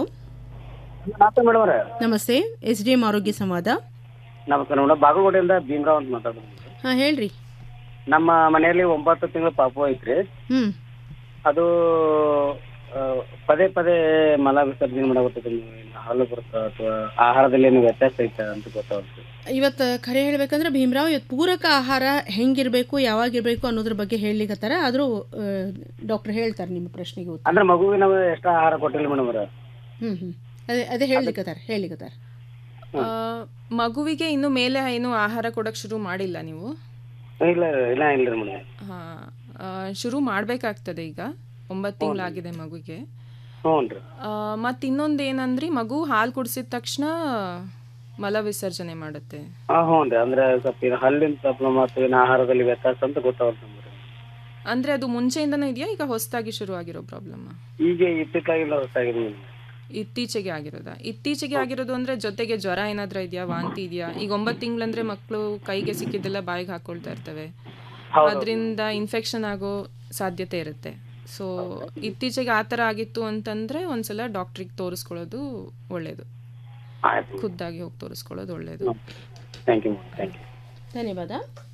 Speaker 20: ಮೇಡಮ್
Speaker 2: ನಮಸ್ತೆ ಎಸ್ ಡಿ ಎಂ ಆರೋಗ್ಯ ಸಂವಾದ
Speaker 20: ನಮಸ್ಕಾರ ಮೇಡಮ್ ಬಾಗಲಕೋಟೆಯಿಂದ ಭೀಮರಾವ್ ಅಂತ ಮಾತಾಡೋದು
Speaker 2: ಹಾಂ ಹೇಳ್ರಿ
Speaker 20: ನಮ್ಮ ಮನೆಯಲ್ಲಿ ಒಂಬತ್ತು ತಿಂಗಳ ಪಾಪು ಐತ್ರಿ
Speaker 2: ಹ್ಞೂ
Speaker 20: ಅದು ಆ, ಪದೇ ಪದೇ ಮಲ ವಿಸರ್ಜನೆ ಮಾಡಾಗುತ್ತೆ ಹಾಲು ಬರುತ್ತಾ ಅಥವಾ ಆಹಾರದಲ್ಲಿ ಏನು ವ್ಯತ್ಯಾಸ ಐತೆ ಅಂತ ಗೊತ್ತಾಗುತ್ತೆ
Speaker 2: ಇವತ್ತು ಖರೆ ಹೇಳ್ಬೇಕಂದ್ರೆ ಭೀಮ್ರಾವ್ ಇವತ್ತು ಪೂರಕ ಆಹಾರ ಹೆಂಗಿರಬೇಕು ಯಾವಾಗಿರ್ಬೇಕು ಅನ್ನೋದ್ರ ಬಗ್ಗೆ ಹೇಳಲಿಕ್ಕತ್ತಾರ ಆದರೂ ಡಾಕ್ಟರ್ ಹೇಳ್ತಾರೆ ನಿಮ್ಮ ಪ್ರಶ್ನೆಗೆ ಉತ್ತರ
Speaker 20: ಅಂದ್ರೆ ಮಗುವಿಗೆ ನಾವು ಎಷ್ಟು ಆಹಾರ ಕೊಟ್ಟಿಲ್ಲ ಮೇಡಮ್ ಅವ್ರ
Speaker 2: ಹ್ಞೂ ಹ್ಞೂ ಅದೇ ಅದೇ ಹೇಳಲಿಕ್ಕತ್ತಾರ ಹೇಳಲಿಕ್ಕತ್ತಾರ
Speaker 18: ಆ, ಮಗುವಿಗೆ ಇನ್ನು ಮೇಲೆ ಏನು ಆಹಾರ ಕೊಡಕ್ ಶುರು ಮಾಡಿಲ್ಲ ನೀವು
Speaker 20: ಇಲ್ಲ ಇಲ್ಲ ಇಲ್ರಿ ಮೇಡಮ್
Speaker 18: ಹಾ ಆ, ಶುರು ಮಾಡಬೇಕಾಗ್ತದೆ ಈಗ ಒಂಬತ್ತು ತಿಂಗಳಾಗಿದೆ ಮಗುಗೆ
Speaker 20: ಹ್ಞೂ ರೀ
Speaker 18: ಮತ್ತು ಇನ್ನೊಂದು ಏನಂದ್ರಿ ಮಗು ಹಾಲು ಕುಡಿಸಿದ ತಕ್ಷಣ ಮಲ ವಿಸರ್ಜನೆ ಮಾಡುತ್ತೆ
Speaker 20: ಹಾ ಹ್ಞೂ ರೀ ಅಂದ್ರೆ ಸ್ವಲ್ಪ ಇದು ಹಲ್ಲಿನ ಪ್ರಾಬ್ಲಮ್ ಅಥವಾ ಏನು ಆಹಾರದಲ್ಲಿ ವ್ಯತ್ಯಾಸ ಅಂತ ಗೊತ್ತಾಗುತ್ತೆ ನಮ್ಗೆ
Speaker 18: ಅಂದ್ರೆ ಅದು ಮುಂಚೆಯಿಂದನೂ ಇದೆಯಾ ಈಗ ಹೊಸದಾಗಿ ಶುರು ಆಗಿರೋ ಪ್ರಾಬ್ಲಮ್
Speaker 20: ಈಗ ಇತ್ತಿತ್ತಾಗಿಲ್ಲ ಹೊಸಾಗಿದೆ ಮೇಡಮ್
Speaker 18: ಇತ್ತೀಚೆಗೆ ಆಗಿರೋದಾ ಇತ್ತೀಚೆಗೆ ಆಗಿರೋದು ಅಂದ್ರೆ ಜೊತೆಗೆ ಜ್ವರ ಏನಾದ್ರೂ ಇದೆಯಾ ವಾಂತಿ ಇದೆಯಾ ಈಗ ಒಂಬತ್ತು ತಿಂಗಳಂದ್ರೆ ಮಕ್ಕಳು ಕೈಗೆ ಸಿಕ್ಕಿದ್ದೆಲ್ಲ ಬಾಯಿಗೆ ಹಾಕೊಳ್ತಾ ಇರ್ತವೆ ಅದರಿಂದ ಇನ್ಫೆಕ್ಷನ್ ಆಗೋ ಸಾಧ್ಯತೆ ಇರುತ್ತೆ ಸೊ ಇತ್ತೀಚೆಗೆ ಆ ಥರ ಆಗಿತ್ತು ಅಂತಂದ್ರೆ ಒಂದ್ಸಲ ಡಾಕ್ಟ್ರಿಗೆ ತೋರಿಸ್ಕೊಳ್ಳೋದು ಒಳ್ಳೇದು ಖುದ್ದಾಗಿ ಹೋಗಿ ತೋರಿಸ್ಕೊಳ್ಳೋದು ಒಳ್ಳೇದು
Speaker 20: ಥ್ಯಾಂಕ್ ಯು ಥ್ಯಾಂಕ್ ಯು
Speaker 2: ಧನ್ಯವಾದ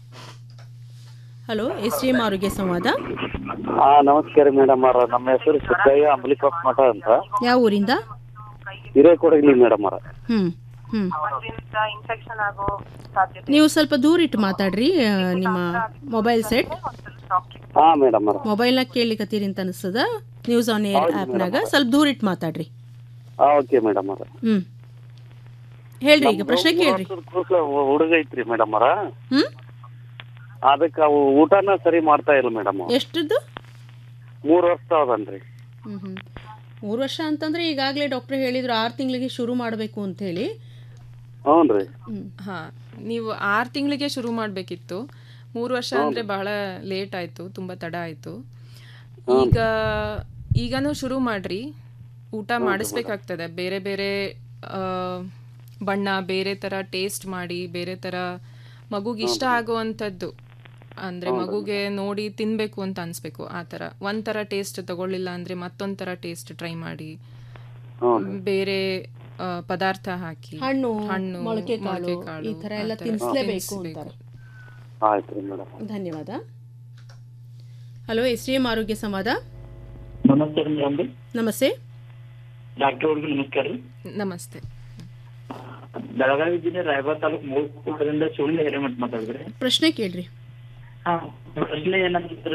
Speaker 2: ಹಲೋ ಎಸ್ ಡಿ ಎಂ ಆರೋಗ್ಯ ಸಂವಾದ
Speaker 21: ಹಾ ನಮಸ್ಕಾರ ಮೇಡಮ್ ಅವರ ನಮ್ಮ ಹೆಸರು ಸಿದ್ದಯ್ಯ ಅಂಬಲಿಕಪ್ಪ ಮಠ ಅಂತ
Speaker 2: ಯಾವ ಊರಿಂದ
Speaker 21: ಹಿರೇಕೊಡಗಲಿ ಮೇಡಮ್ ಅವರ
Speaker 2: ಹ್ಞೂ ಹ್ಞೂ
Speaker 16: ಇನ್ಫೆಕ್ಷನ್ ಆಗೋ ಸಾಧ್ಯತೆ
Speaker 2: ನೀವು ಸ್ವಲ್ಪ ದೂರ ಇಟ್ಟು ಮಾತಾಡ್ರಿ ಆ, ನಿಮ್ಮ ಮೊಬೈಲ್ ಸೆಟ್
Speaker 21: ಹಾ ಮೇಡಮ್ ಅವರ
Speaker 2: ಮೊಬೈಲ್ನಾಗ ಕೇಳಲಿಕತ್ತೀರಿ ಅಂತ ಅನಿಸ್ತದ ನ್ಯೂಸ್ ಆನ್ ಏರ್
Speaker 21: ಹೌದು
Speaker 2: ಆ್ಯಪ್ನಾಗ
Speaker 21: madam.
Speaker 2: ಸ್ವಲ್ಪ ದೂರ ಇಟ್ಟು ಮಾತಾಡ್ರಿ
Speaker 21: ಹಾ ಓಕೆ ಮೇಡಮ್ ಅವರ
Speaker 2: ಹ್ಞೂ ಹೇಳ್ರಿ ಈಗ ಪ್ರಶ್ನೆ ಕೇಳ್ರಿ
Speaker 21: ಹುಡುಗ ಐತ್ರಿ ಮೇಡಮ್ ಅವರ
Speaker 2: ಹ್ಮ್?
Speaker 21: ಅದಕ್ಕೆ ಅವು ಊಟನ ಸರಿ ಮಾಡ್ತಾ ಇಲ್ಲ ಮೇಡಮ್
Speaker 2: ಎಷ್ಟದ್ದು
Speaker 21: ಮೂರ್ ವರ್ಷ ಅವದನ್ರಿ
Speaker 2: ಹ್ಞೂ ಹ್ಞೂ ಮೂರು ವರ್ಷ ಅಂತಂದ್ರೆ ಈಗಾಗಲೇ ಡಾಕ್ಟರ್ ಹೇಳಿದ್ರು ಆರು ತಿಂಗಳಿಗೆ ಶುರು ಮಾಡಬೇಕು ಅಂತ ಹೇಳಿ
Speaker 21: ಹ್ಞೂನ್ರಿ
Speaker 18: ಹಾ ನೀವು ಆರು ತಿಂಗಳಿಗೆ ಶುರು ಮಾಡಬೇಕಿತ್ತು ಮೂರು ವರ್ಷ ಅಂದ್ರೆ ಬಹಳ ಲೇಟ್ ಆಯ್ತು ತುಂಬಾ ತಡ ಆಯ್ತು ಈಗ ಈಗನೂ ಶುರು ಮಾಡ್ರಿ ಊಟ ಮಾಡಿಸ್ಬೇಕಾಗ್ತದೆ ಬೇರೆ ಬೇರೆ ಆ, ಬಣ್ಣ ಬೇರೆ ಥರ ಟೇಸ್ಟ್ ಮಾಡಿ ಬೇರೆ ಥರ ಮಗುಗೆ ಇಷ್ಟ ಆಗುವಂಥದ್ದು ಅಂದರೆ ಮಗುಗೆ ನೋಡಿ ತಿನ್ನಬೇಕು ಅಂತ ಅನಿಸ್ಬೇಕು ಆ ಥರ ಒಂಥರ ಟೇಸ್ಟ್ ತಗೊಳ್ಳಿಲ್ಲ ಅಂದರೆ ಮತ್ತೊಂದು ಥರ ಟೇಸ್ಟ್ ಟ್ರೈ ಮಾಡಿ ಬೇರೆ ಆ, ಪದಾರ್ಥ ಹಾಕಿ
Speaker 2: ಹಣ್ಣು
Speaker 18: ಹಣ್ಣು
Speaker 2: ಮೊಳಕೆ ಕಾಳು
Speaker 18: ಕಾಳು,
Speaker 2: ಈ ಥರ ಎಲ್ಲ
Speaker 18: ಆ ಥರ
Speaker 2: ತಿನ್ನಿಸ್ಲೇಬೇಕು
Speaker 18: ತಿನ್ನಿಸ್ಬೇಕು.
Speaker 2: ಅಂತಾರೆ
Speaker 21: ಆಯ್ತು ರೀ ಮೇಡಮ್
Speaker 2: ಧನ್ಯವಾದ ಹಲೋ ಎಸ್ ಡಿ ಎಂ ಆರೋಗ್ಯ ಸಂವಾದ
Speaker 1: ನಮಸ್ತೆ ಮೇಡಮ್ ರೀ
Speaker 2: ನಮಸ್ತೆ
Speaker 1: ಡಾಕ್ಟರ್ ಅವ್ರಿಗೆ ನಮಸ್ಕಾರ ರೀ
Speaker 18: ನಮಸ್ತೆ
Speaker 1: ಬೆಳಗಾವಿ ಜಿಲ್ಲೆ ರಾಯಬಾಗ ತಾಲೂಕು ಮೂವತ್ತರಿಂದ ಶಿವಲಿಂಗ ಹಿರೇಮಠ ಮಾತಾಡಿದ್ರಿ
Speaker 2: ಪ್ರಶ್ನೆ ಕೇಳ್ರಿ
Speaker 1: ಹಾ ಪ್ರಶ್ನೆ ಏನಂತಂದ್ರೆ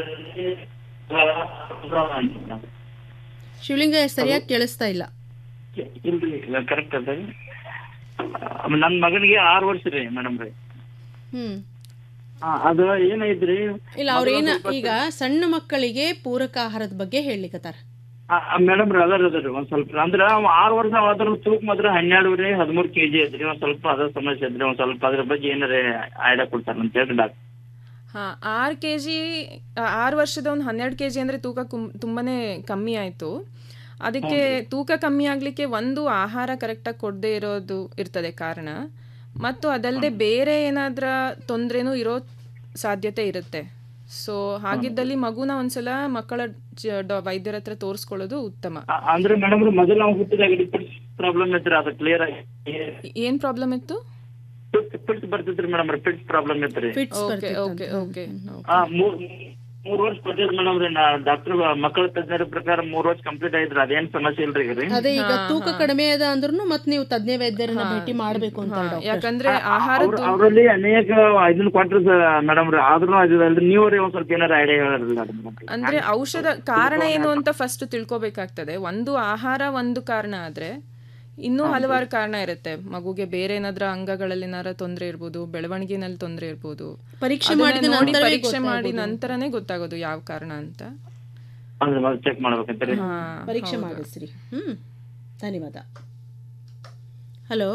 Speaker 2: ಶಿವಲಿಂಗ ಸರಿಯಾಗಿ ಕೇಳಿಸ್ತಾ ಇಲ್ಲ
Speaker 1: ಇಲ್ರಿ ಕರೆಕ್ಟ್ ಅದ ನನ್ನ ಮಗನಿಗೆ ಆರು ವರ್ಷ ರೀ ಮೇಡಮ್ ರೀ
Speaker 2: ಹ್ಮ್
Speaker 1: ಆ, ಅದು ಏನೈತ್ರಿ
Speaker 2: ಇಲ್ಲ ಅವ್ರೇನ ಈಗ ಸಣ್ಣ ಮಕ್ಕಳಿಗೆ ಪೂರಕ ಆಹಾರದ ಬಗ್ಗೆ ಹೇಳಿಕತ್ತಾರ
Speaker 1: ಮೇಡಮ್ ರೀ ಅದಾರ ಅದಾರ ಒಂದ್ ಸ್ವಲ್ಪ ಅಂದ್ರ ಅವ ಆರು ವರ್ಷ ಆದ್ರ ತೂಕ ಮಾತ್ರ ಹನ್ನೆರಡು ರೀ ಹದಿಮೂರು ಕೆಜಿ ಐತ್ರಿ ಒಂದ್ ಸ್ವಲ್ಪ ಅದ ಸಮಸ್ಯೆ ಐತ್ರಿ ಒಂದ್ ಸ್ವಲ್ಪ ಅದ್ರ ಬಗ್ಗೆ ಏನಾರ ಐಡಿಯಾ ಕೊಡ್ತಾರ ಅಂತ ಹೇಳಿ ಡಾಕ್ಟರ್
Speaker 18: ಹಾ ಆರು ಕೆ ಜಿ ಆರು ವರ್ಷದ ಒಂದು ಹನ್ನೆರಡು ಕೆ ಜಿ ಅಂದರೆ ತೂಕ ಕುಂ ತುಂಬಾನೇ ಕಮ್ಮಿ ಆಯಿತು ಅದಕ್ಕೆ ತೂಕ ಕಮ್ಮಿ ಆಗಲಿಕ್ಕೆ ಒಂದು ಆಹಾರ ಕರೆಕ್ಟಾಗಿ ಕೊಡದೇ ಇರೋದು ಇರ್ತದೆ ಕಾರಣ ಮತ್ತು ಅದಲ್ಲದೆ ಬೇರೆ ಏನಾದ್ರ ತೊಂದರೆನೂ ಇರೋ ಸಾಧ್ಯತೆ ಇರುತ್ತೆ ಸೊ ಹಾಗಿದ್ದಲ್ಲಿ ಮಗುನ ಒಂದ್ಸಲ ಮಕ್ಕಳ ಜ- ಡಾ- ವೈದ್ಯರ ಹತ್ರ ತೋರಿಸ್ಕೊಳ್ಳೋದು ಉತ್ತಮ
Speaker 1: ಆ- ಅಂದ್ರೆ ಮೇಡಮ್ ರೀ ಮೊದಲು ನಾವು ಹುಟ್ಟಿದಾಗ ಪ್ರಾಬ್ಲಮ್ ಐತ್ರಿ ಅದು ಕ್ಲಿಯರ್ ಆಗಿ
Speaker 18: ಏನ್ ಪ್ರಾಬ್ಲಮ್ ಇತ್ತು
Speaker 1: ಫಿಟ್ಸ್ ಬರ್ತಿದ್ರಿ ಮೇಡಮ್ ರೀ ಫಿಟ್ಸ್ ಪ್ರಾಬ್ಲಮ್ ಐತ್ರಿ
Speaker 18: ಓಕೆ ಓಕೆ ಓಕೆ
Speaker 1: ಆ, ಮೂರ್ ಮೂರ್ ವರ್ಷ ಬರ್ತಿದ್ ಮೇಡಮ್ ರೀ ನಾ ಡಾಕ್ಟರ್ ಮಕ್ಕಳ ತಜ್ಞರ ಪ್ರಕಾರ ಮೂರ್ ವರ್ಷ ಕಂಪ್ಲೀಟ್ ಆಯ್ತ್ರಿ ಅದೇನ್ ಸಮಸ್ಯೆ ಇಲ್ರಿ ಈಗ ರೀ
Speaker 2: ಅದೇ ಈಗ ತೂಕ ಕಡಿಮೆ ಅದ ಅಂದ್ರೂ ಮತ್ ನೀವು ತಜ್ಞ ವೈದ್ಯರನ್ನ ಭೇಟಿ ಮಾಡ್ಬೇಕು ಅಂತ
Speaker 18: ಯಾಕಂದ್ರೆ
Speaker 1: ಅವ್ರ- ಅವ್ರಲ್ಲಿ ಅನೇಕ ಇದನ್ನ ಕೊಟ್ರು ಮೇಡಮ್ ರೀ ಆದ್ರೂ ಅದಿಲ್ರಿ ನೀವು ರೀ ಒಂದ್ ಸ್ವಲ್ಪ ಏನಾರ ಐಡಿಯಾ ಹೇಳಿರಲಿಲ್ಲ
Speaker 18: ಅಂದ್ರೆ ಔಷಧ ಕಾರಣ ಏನು ಅಂತ ಫಸ್ಟ್ ತಿಳ್ಕೊಬೇಕಾಗ್ತದೆ ಒಂದು ಆಹಾರ ಒಂದು ಕಾರಣ ಆದ್ರೆ ಇನ್ನೂ ಹಲವಾರು ಕಾರಣ ಇರುತ್ತೆ ಮಗುಗೆ ಬೇರೆ ಏನಾದ್ರ ಅಂಗಗಳಲ್ಲಿ ಏನಾರ ತೊಂದರೆ ಇರ್ಬೋದು ಬೆಳವಣಿಗೆನಲ್ಲಿ ತೊಂದರೆ ಇರ್ಬೋದು
Speaker 2: ಪರೀಕ್ಷೆ
Speaker 18: ಅದನ್ನ
Speaker 2: ಮಾಡಿದ
Speaker 18: ನೋಡಿ
Speaker 2: ನಂತರವೇ
Speaker 18: ಪರೀಕ್ಷೆ ಮಾಡಿ
Speaker 2: ಗೊತ್ತಾಗೋದು.
Speaker 18: ನಂತರನೇ ಗೊತ್ತಾಗೋದು ಯಾವ ಕಾರಣ ಅಂತ
Speaker 1: ಅಂದ್ರೆ ಮೊದಲು ಚೆಕ್ ಮಾಡ್ಬೇಕಂತ್ರಿ
Speaker 18: ಹಾ,
Speaker 2: ಪರೀಕ್ಷೆ
Speaker 18: ಹೌದು.
Speaker 2: ಮಾಡಿಸ್ರಿ ಹ್ಮ್ ಧನ್ಯವಾದ ಹಲೋ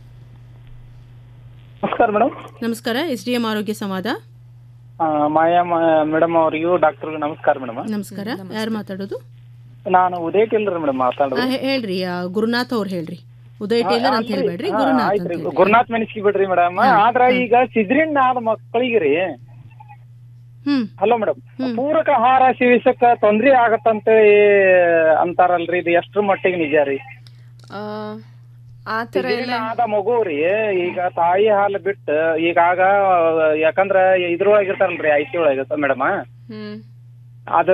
Speaker 22: ನಮಸ್ಕಾರ ಮೇಡಮ್
Speaker 2: ನಮಸ್ಕಾರ ಎಸ್ ಡಿ ಎಂ ಆರೋಗ್ಯ ಸಂವಾದ
Speaker 22: ಮಾಯಾ ಮೇಡಮ್ ಅವರಿಗೂ ಡಾಕ್ಟರ್ಗೂ ನಮಸ್ಕಾರ ಮೇಡಮ್
Speaker 2: ನಮಸ್ಕಾರ ಯಾರು ಮಾತಾಡೋದು
Speaker 22: ನಾನು ಉದಯ ಟೇಲರ್ ಮೇಡಮ್ ಮಾತಾಡೋದು
Speaker 2: ಆ, ಹೇ- ಹೇಳ್ರಿ ಆ, ಗುರುನಾಥ್ ಅವ್ರು ಹೇಳ್ರಿ ಉದಯ್ ಟೇಲರ್ ಅಂತ ಹೇಳ್ಬೇಡ್ರಿ
Speaker 22: ಹಾ,
Speaker 2: ಗುರುನಾಥ್
Speaker 22: ಆಯ್ತ್ರಿ.
Speaker 2: ಅಂತ ಹೇಳ್ರಿ.
Speaker 22: ಗುರುನಾಥ್ ಮೆಣಸ್ಕಿ ಬಿಡ್ರಿ ಮೇಡಮ್ ಆದ್ರ ಈಗ ಸಿದ್ರಿನ್ ಆದ ಮಕ್ಕಳಿಗೆ ರೀ ಹಲೋ ಮೇಡಮ್ ಪೂರಕ ಆಹಾರ ಸೇವಿಸಕ್ಕ ತೊಂದ್ರೆ ಆಗತ್ತಂತ ಅಂತಾರಲ್ರಿ ಇದು ಎಷ್ಟ್ರ ಮಟ್ಟಿಗೆ ನಿಜ ರೀ
Speaker 18: ಆ, ಆ ಥರ ಎಲ್ಲ
Speaker 22: ಸಿದ್ರಿನ್ ಆದ ಮಗು ರೀ ಈಗ ತಾಯಿ ಹಾಲು ಬಿಟ್ಟು ಈಗಾಗ ಯಾಕಂದ್ರ ಇದ್ರೊಳಗಿರ್ತಾರಲ್ರಿ ಐ ಸಿ ಒಳಗ ಮೇಡಮ್
Speaker 18: ಹ್ಮ್
Speaker 22: ಅದು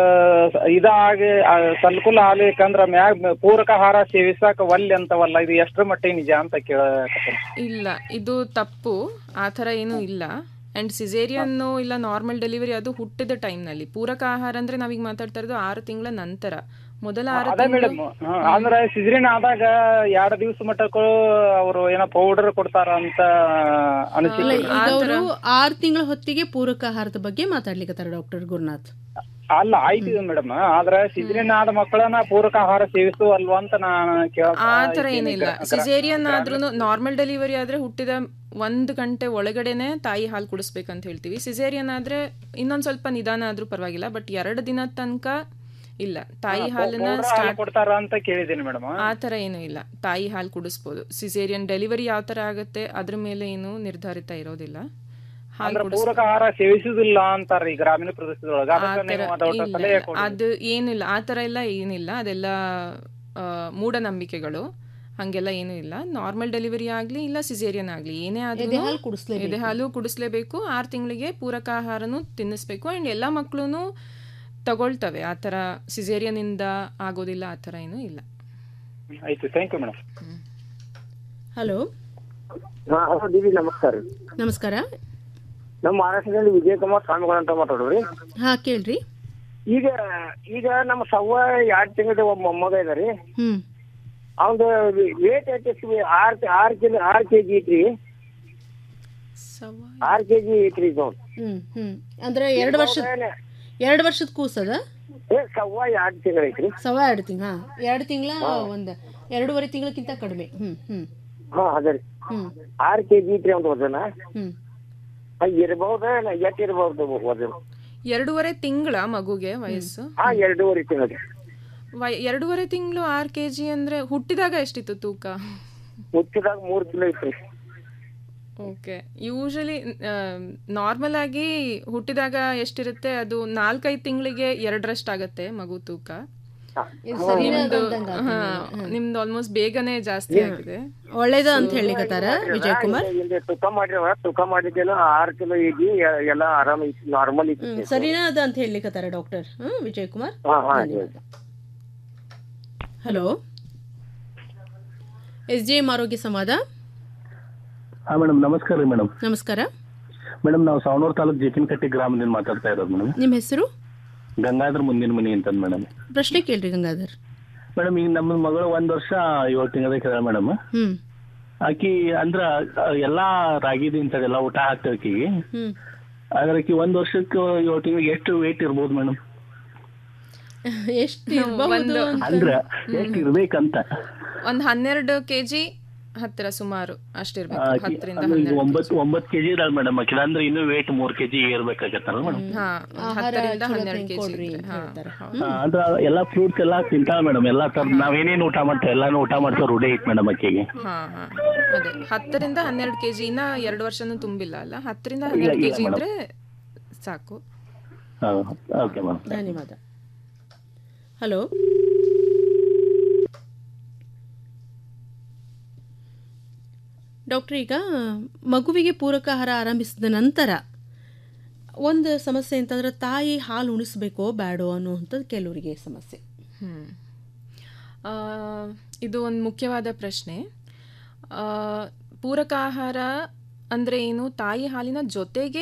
Speaker 22: ಇದಾಗಿ ಸಲ್ಕುಲ್ ಆಗ್ಲಿಕ್ಕಂದ್ರ ಮ್ಯಾಗ ಪೂರಕ ಆಹಾರ ಸೇವಿಸಾಕ ಒಲ್ಲೆ ಅಂತವಲ್ಲ ಇದು ಎಷ್ಟ್ರ ಮಟ್ಟಿಗೆ ನಿಜ ಅಂತ ಕೇಳಕತ್ತೀನಿ
Speaker 18: ಇಲ್ಲ ಇದು ತಪ್ಪು ಆ ಥರ ಏನೂ ಇಲ್ಲ ಆ್ಯಂಡ್ ಸಿಸೇರಿಯನ್ನು ಇಲ್ಲ ನಾರ್ಮಲ್ ಡೆಲಿವರಿ ಅದು ಹುಟ್ಟಿದ ಟೈಮ್ನಲ್ಲಿ ಪೂರಕ ಆಹಾರ ಅಂದ್ರೆ ನಾವೀಗ ಮಾತಾಡ್ತಾ ಇರೋದು ಆರು ತಿಂಗಳ ನಂತರ ಮೊದಲ ಆರು
Speaker 22: ಅದೇ ಮೇಡಮ್
Speaker 18: ತಿಂಗಳು
Speaker 22: ಅಂದ್ರ ಸಿಜ್ರಿನ್ ಆದಾಗ ಎರಡ್ ದಿವ್ಸ ಮಟ್ಟಕ್ಕೂ ಅವರು ಏನೋ ಪೌಡರ್ ಕೊಡ್ತಾರ ಅಂತ
Speaker 2: ಅಲ್ಲ
Speaker 22: ಅನಿಸಿಕೆ
Speaker 2: ಈಗ ಅವರು ಆರು ತಿಂಗಳ ಹೊತ್ತಿಗೆ ಪೂರಕ ಆಹಾರದ ಬಗ್ಗೆ ಮಾತಾಡ್ಲಿಕತ್ತಾರ ಡಾಕ್ಟರ್ ಗುರುನಾಥ್
Speaker 22: ಅಲ್ಲ ಆಯ್ತು ಮೇಡಮ್ ಆದ್ರ ಸಿಜ್ರಿನ್ ಆದ ಮಕ್ಕಳನ್ನ ಪೂರಕ ಆಹಾರ ಸೇವಿಸು ಅಲ್ವಾ ಅಂತ ನಾನು ಕೇಳ್ತಾ
Speaker 18: ಆ ಥರ
Speaker 22: ಇದ್ದೀನಿ.
Speaker 18: ಏನಿಲ್ಲ
Speaker 22: ಗ್ರ-
Speaker 18: ಸಿಸೇರಿಯನ್ ಆದ್ರೂ ನಾರ್ಮಲ್ ಡೆಲಿವರಿ ಆದ್ರೆ ಹುಟ್ಟಿದ ಒಂದು ಗಂಟೆ ಒಳಗಡೆನೆ ತಾಯಿ ಹಾಲು ಕುಡಿಸ್ಬೇಕಂತ ಹೇಳ್ತೀವಿ ಸಿಸೇರಿಯನ್ ಆದ್ರೆ ಇನ್ನೊಂದ್ ಸ್ವಲ್ಪ ನಿಧಾನ ಆದ್ರೂ ಪರವಾಗಿಲ್ಲ ಬಟ್ ಎರಡು ದಿನದ ತನಕ ಇಲ್ಲ ತಾಯಿ
Speaker 22: ಹಾ,
Speaker 18: ಹಾಲನ್ನ
Speaker 22: powder ಹಾಲು
Speaker 18: ಸ್ಟಾರ್ಟ್
Speaker 22: ಕೊಡ್ತಾರ ಅಂತ ಕೇಳಿದ್ದೀನಿ ಮೇಡಮ್
Speaker 18: ಆ ಥರ ಏನೂ ಇಲ್ಲ ತಾಯಿ ಹಾಲು ಕುಡಿಸ್ಬೋದು ಸಿಸೇರಿಯನ್ ಡೆಲಿವರಿ ಯಾವ ಥರ ಆಗುತ್ತೆ ಅದ್ರ ಮೇಲೆ ಏನು ನಿರ್ಧಾರಿತ ಇರೋದಿಲ್ಲ ಹಾಲು
Speaker 22: ಅಂದ್ರ
Speaker 18: ಕುಡಿಸ್
Speaker 22: ಪೂರಕ ಆಹಾರ ಸೇವಿಸುದಿಲ್ಲ ಅಂತಾರ ಈ ಗ್ರಾಮೀಣ ಪ್ರದೇಶದೊಳಗ
Speaker 18: ಆ
Speaker 22: ಅದಕ್ಕ
Speaker 18: ಥರ
Speaker 22: ನೀವು ಅದೊಟ್ಟ
Speaker 18: ಇಲ್ಲ,
Speaker 22: ಸಲಹೆ
Speaker 18: ಇಲ್ಲ.
Speaker 22: ಕೊಡಿ
Speaker 18: ಅದು ಏನಿಲ್ಲ ಆ ಥರ ಎಲ್ಲ ಏನಿಲ್ಲ ಅದೆಲ್ಲ ಆ, ಮೂಢನಂಬಿಕೆಗಳು ಹಾಗೆಲ್ಲ ಏನೂ ಇಲ್ಲ ನಾರ್ಮಲ್ ಡೆಲಿವರಿ ಆಗಲಿ ಇಲ್ಲ ಸಿಸೇರಿಯನ್ ಆಗಲಿ ಏನೇ
Speaker 2: ಎದೆ
Speaker 18: ಆದ್ರೂ
Speaker 2: ಹಾಲು ಕುಡಿಸ್ಲೇಬೇಕು.
Speaker 18: ಎದೆ ಹಾಲು ಕುಡಿಸ್ಲೇಬೇಕು ಆರು ತಿಂಗಳಿಗೆ ಪೂರಕ ಆಹಾರನೂ ತಿನ್ನಿಸ್ಬೇಕು ಆ್ಯಂಡ್ ಎಲ್ಲ ಮಕ್ಕಳು ತಗೊಳ್ತವೆ ಆ ಥರ ಸಿಸೇರಿಯನಿಂದ ಆಗೋದಿಲ್ಲ ಆ ಥರ ಏನೂ ಇಲ್ಲ
Speaker 22: ಆಯ್ತು ಥ್ಯಾಂಕ್ ಯು ಮೇಡಮ್
Speaker 2: ಹಲೋ
Speaker 23: ಹಾ ಹಲೋ ದೀದಿ ನಮಸ್ಕಾರ ರೀ
Speaker 2: ನಮಸ್ಕಾರ
Speaker 23: ನಮ್ಮ ಮಹಾರಾಷ್ಟ್ರದಲ್ಲಿ ವಿಜಯ್ ಕುಮಾರ್ ಸ್ವಾಮಿಗಳು ಅಂತ ಮಾತಾಡೋದ್ರಿ
Speaker 2: ಹಾ ಕೇಳ್ರಿ
Speaker 23: ಈಗ ಈಗ ನಮ್ಮ ಸವ್ವ ಎರಡ್ ತಿಂಗಳ ಒಬ್ಬ ಮೊಮ್ಮಗ ಇದಾರಿ
Speaker 2: ಹ್ಮ್
Speaker 23: ಅವ್ನ್ದು ವೇಟ್ ಎಷ್ಟು ಆರ್ ಆರ್ ಕಿಲೋ ಆರ್ ಕೆಜಿ ಐತ್ರಿ ಆರ್ ಕೆಜಿ ಐತ್ರಿ ಇದು
Speaker 2: ಹ್ಮ್ ಹ್ಮ್ ಅಂದ್ರೆ ಎರಡು ವರ್ಷದ ಎರಡು ವರ್ಷದ ಕೂಸದ
Speaker 23: ಏ ಸವ್ವ ಎರಡ್ ತಿಂಗಳ ಐತ್ರಿ
Speaker 2: ಸವ ಎರಡು ತಿಂಗಳ ಹಾ ಎರಡು ತಿಂಗಳ ಒಂದ್ ಎರಡೂವರೆ ತಿಂಗಳಕ್ಕಿಂತ ಕಡಿಮೆ ಹ್ಮ್ ಹ್ಮ್
Speaker 23: ಹಾ ಅದೇ ರೀ
Speaker 2: ಹ್ಮ್
Speaker 23: ಆರ್ ಕೆಜಿ ಐತ್ರಿ ಒಂದು ವಜನ
Speaker 2: ಹ್ಮ್
Speaker 23: ಇರ್ಬಹುದ ಎಷ್ಟ್ ಇರ್ಬಹುದು ವಜನ
Speaker 18: ಎರಡೂವರೆ ತಿಂಗಳ ಮಗುಗೆ ವಯಸ್ಸು
Speaker 23: ಹಾ ಎರಡೂವರೆ ತಿಂಗಳು
Speaker 18: ವಯ ಎರಡೂವರೆ ತಿಂಗಳು ಆರು ಕೆ ಜಿ ಅಂದರೆ ಹುಟ್ಟಿದಾಗ ಎಷ್ಟಿತ್ತು ತೂಕ
Speaker 23: ಹುಟ್ಟಿದಾಗ ಮೂರ್ ಕಿಲೋ ಐತ್ರಿ
Speaker 18: ಓಕೆ ಯೂಶಲಿ ನಾರ್ಮಲ್ ಆಗಿ ಹುಟ್ಟಿದಾಗ ಎಷ್ಟಿರುತ್ತೆ ಅದು ನಾಲ್ಕೈದು ತಿಂಗಳಿಗೆ ಎರಡರಷ್ಟಾಗತ್ತೆ ಮಗು ತೂಕ
Speaker 2: ಇದು ಸರಿನಾ
Speaker 18: ನಿಮ್ದು
Speaker 2: ಅಂದಂಗ್ ಆತು
Speaker 18: ಹಾ,
Speaker 2: ನಿಮ್ಗೆ.
Speaker 18: ನಿಮ್ದು ಆಲ್ಮೋಸ್ಟ್ ಬೇಗನೆ ಜಾಸ್ತಿ ಆಗಿದೆ
Speaker 2: ಒಳ್ಳೇದು ಅಂತ ಹೇಳಿಕತ್ತಾರ ವಿಜಯ್ ಕುಮಾರ್
Speaker 23: ಇಲ್ಲಿ ತೂಕ ಮಾಡಿರವ ತೂಕ ಮಾಡಿದ್ದೆಲ್ಲ ಆರು ಕಿಲೋ ಇದ್ದಿ ಎಲ್ಲ ಆರಾಮ ಇತ್ತು ನಾರ್ಮಲ್
Speaker 2: ಹ್ಮ್
Speaker 23: ಇತ್ತು
Speaker 2: ಸರಿನಾ ಅದ ಅಂತ ಹೇಳಿಕತ್ತಾರ ಡಾಕ್ಟರ್ ಹ್ಮ್ ವಿಜಯ್ ಕುಮಾರ್
Speaker 23: ಹಾ ಹಾ
Speaker 2: ಧನ್ಯವಾದ ಹಲೋ ಎಸ್ ಜಿ ಎಂ ಆರೋಗ್ಯ ಸಂವಾದ
Speaker 3: ಹಾ ಮೇಡಮ್ ನಮಸ್ಕಾರ ರೀ ಮೇಡಮ್
Speaker 2: ನಮಸ್ಕಾರ
Speaker 3: ಮೇಡಮ್ ನಾವು ಸಾವನೂರು ತಾಲೂಕ್ ಜೇಕಿನಕಟ್ಟಿ ಗ್ರಾಮದಿಂದ ಮಾತಾಡ್ತಾ ಇರೋದು ಮೇಡಮ್
Speaker 2: ನಿಮ್ಮ ಹೆಸರು
Speaker 3: ಗಂಗಾಧರ್ ಮುಂದಿನ ಮನಿ ಅಂತ ಮೇಡಮ್
Speaker 2: ಪ್ರಶ್ನೆ ಕೇಳ್ರಿ ಗಂಗಾಧರ್
Speaker 3: ಮೇಡಮ್ ಈಗ ನಮ್ಮ ಮಗಳು ಒಂದ್ ವರ್ಷ ಏಳು ತಿಂಗಳ ಮೇಡಮ್
Speaker 2: ಹ್ಮ್
Speaker 3: ಆಕಿ ಅಂದ್ರ ಆ, ಎಲ್ಲಾ ರಾಗಿದು ಇಂಥದೆಲ್ಲ ಊಟ ಹಾಕ್ತೇವೆ ಆಕಿಗೆ
Speaker 2: ಹ್ಮ್
Speaker 3: ಆದ್ರೆ ಆಕಿ ಒಂದ್ ವರ್ಷಕ್ಕೆ ಏಳು ತಿಂಗಳಿಗೆ ಎಷ್ಟು ವೇಟ್ ಇರ್ಬೋದು ಮೇಡಮ್
Speaker 2: ಎಷ್ಟು ಇರಬಹುದು
Speaker 3: ಅಂದ್ರ ಎಷ್ಟು ಇರ್ಬೇಕಂತ
Speaker 18: ಒಂದ್ ಹನ್ನೆರಡು ಕೆಜಿ ಹತ್ತಿರ ಸುಮಾರು ಅಷ್ಟಿರ್ಬೇಕು
Speaker 3: ಆಕಿ
Speaker 18: ಹತ್ತರಿಂದ
Speaker 3: ಅಂದ್ರೆ ಈಗ
Speaker 18: ಹನ್ನೆರಡು
Speaker 3: ಒಂಬತ್ತು ಒಂಬತ್ತು ಕೆಜಿ ಇದಾಳ ಮೇಡಮ್ ಆಕಿ ಅಂದ್ರೆ ಇನ್ನೂ ವೇಟ್ ಮೂರ್ ಕೆಜಿ ಏರ್ಬೇಕಾಗತ್ತಲ್ಲ ಮೇಡಮ್
Speaker 18: ಹಾ
Speaker 2: ಆಹಾರ
Speaker 18: ಹತ್ತರಿಂದ
Speaker 2: ಚಲೋ
Speaker 18: ಹನ್ನೆರಡು ಕೆಜಿ
Speaker 2: ಕೊಡ್ರಿ
Speaker 18: ಇದ್ರೆ.
Speaker 2: ಅಂತ
Speaker 18: ಹಾ,
Speaker 2: ಹೇಳ್ತಾರೆ.
Speaker 18: ಹೌದು.
Speaker 3: ಅಂದ್ರ ಎಲ್ಲಾ ಫ್ರೂಟ್ಸ್ ಎಲ್ಲಾ ತಿಂತಾಳ ಮೇಡಮ್ ಎಲ್ಲಾ ತರ ನಾವೇನೇನ್ ಊಟ ಮಾಡ್ತೇವೆ ಎಲ್ಲಾನು ಊಟ ಮಾಡ್ತೇವೆ ರೂಢಿ ಐತ್ ಮೇಡಮ್ ಆಕಿಗೆ
Speaker 18: ಹಾ ಹಾ ಅದೇ ಹತ್ತರಿಂದ ಹನ್ನೆರಡು ಕೆಜಿ ಇನ್ನ ಎರಡು ವರ್ಷನೂ ತುಂಬಿಲ್ಲ ಅಲ್ಲ ಹತ್ತರಿಂದ
Speaker 3: ಇಲ್ಲ,
Speaker 18: ಹನ್ನೆರಡು
Speaker 3: ಇಲ್ಲ
Speaker 18: ಕೆಜಿ
Speaker 3: madam.
Speaker 18: ಇದ್ರೆ ಸಾಕು
Speaker 3: ಓಕೆ ಮೇಡಮ್
Speaker 2: ಧನ್ಯವಾದ ಹಲೋ ಡಾಕ್ಟರ್ ಈಗ ಮಗುವಿಗೆ ಪೂರಕ ಆಹಾರ ಆರಂಭಿಸಿದ ನಂತರ ಒಂದು ಸಮಸ್ಯೆ ಅಂತಂದ್ರೆ ತಾಯಿ ಹಾಲು ಉಣಿಸ್ಬೇಕೋ ಬೇಡೋ ಅನ್ನುವಂಥದ್ದು ಕೆಲವರಿಗೆ ಸಮಸ್ಯೆ
Speaker 18: ಹ್ಮ್. ಆ, ಇದು ಒಂದು ಮುಖ್ಯವಾದ ಪ್ರಶ್ನೆ ಆ, ಪೂರಕ ಆಹಾರ ಅಂದ್ರೆ ಏನು ತಾಯಿ ಹಾಲಿನ ಜೊತೆಗೆ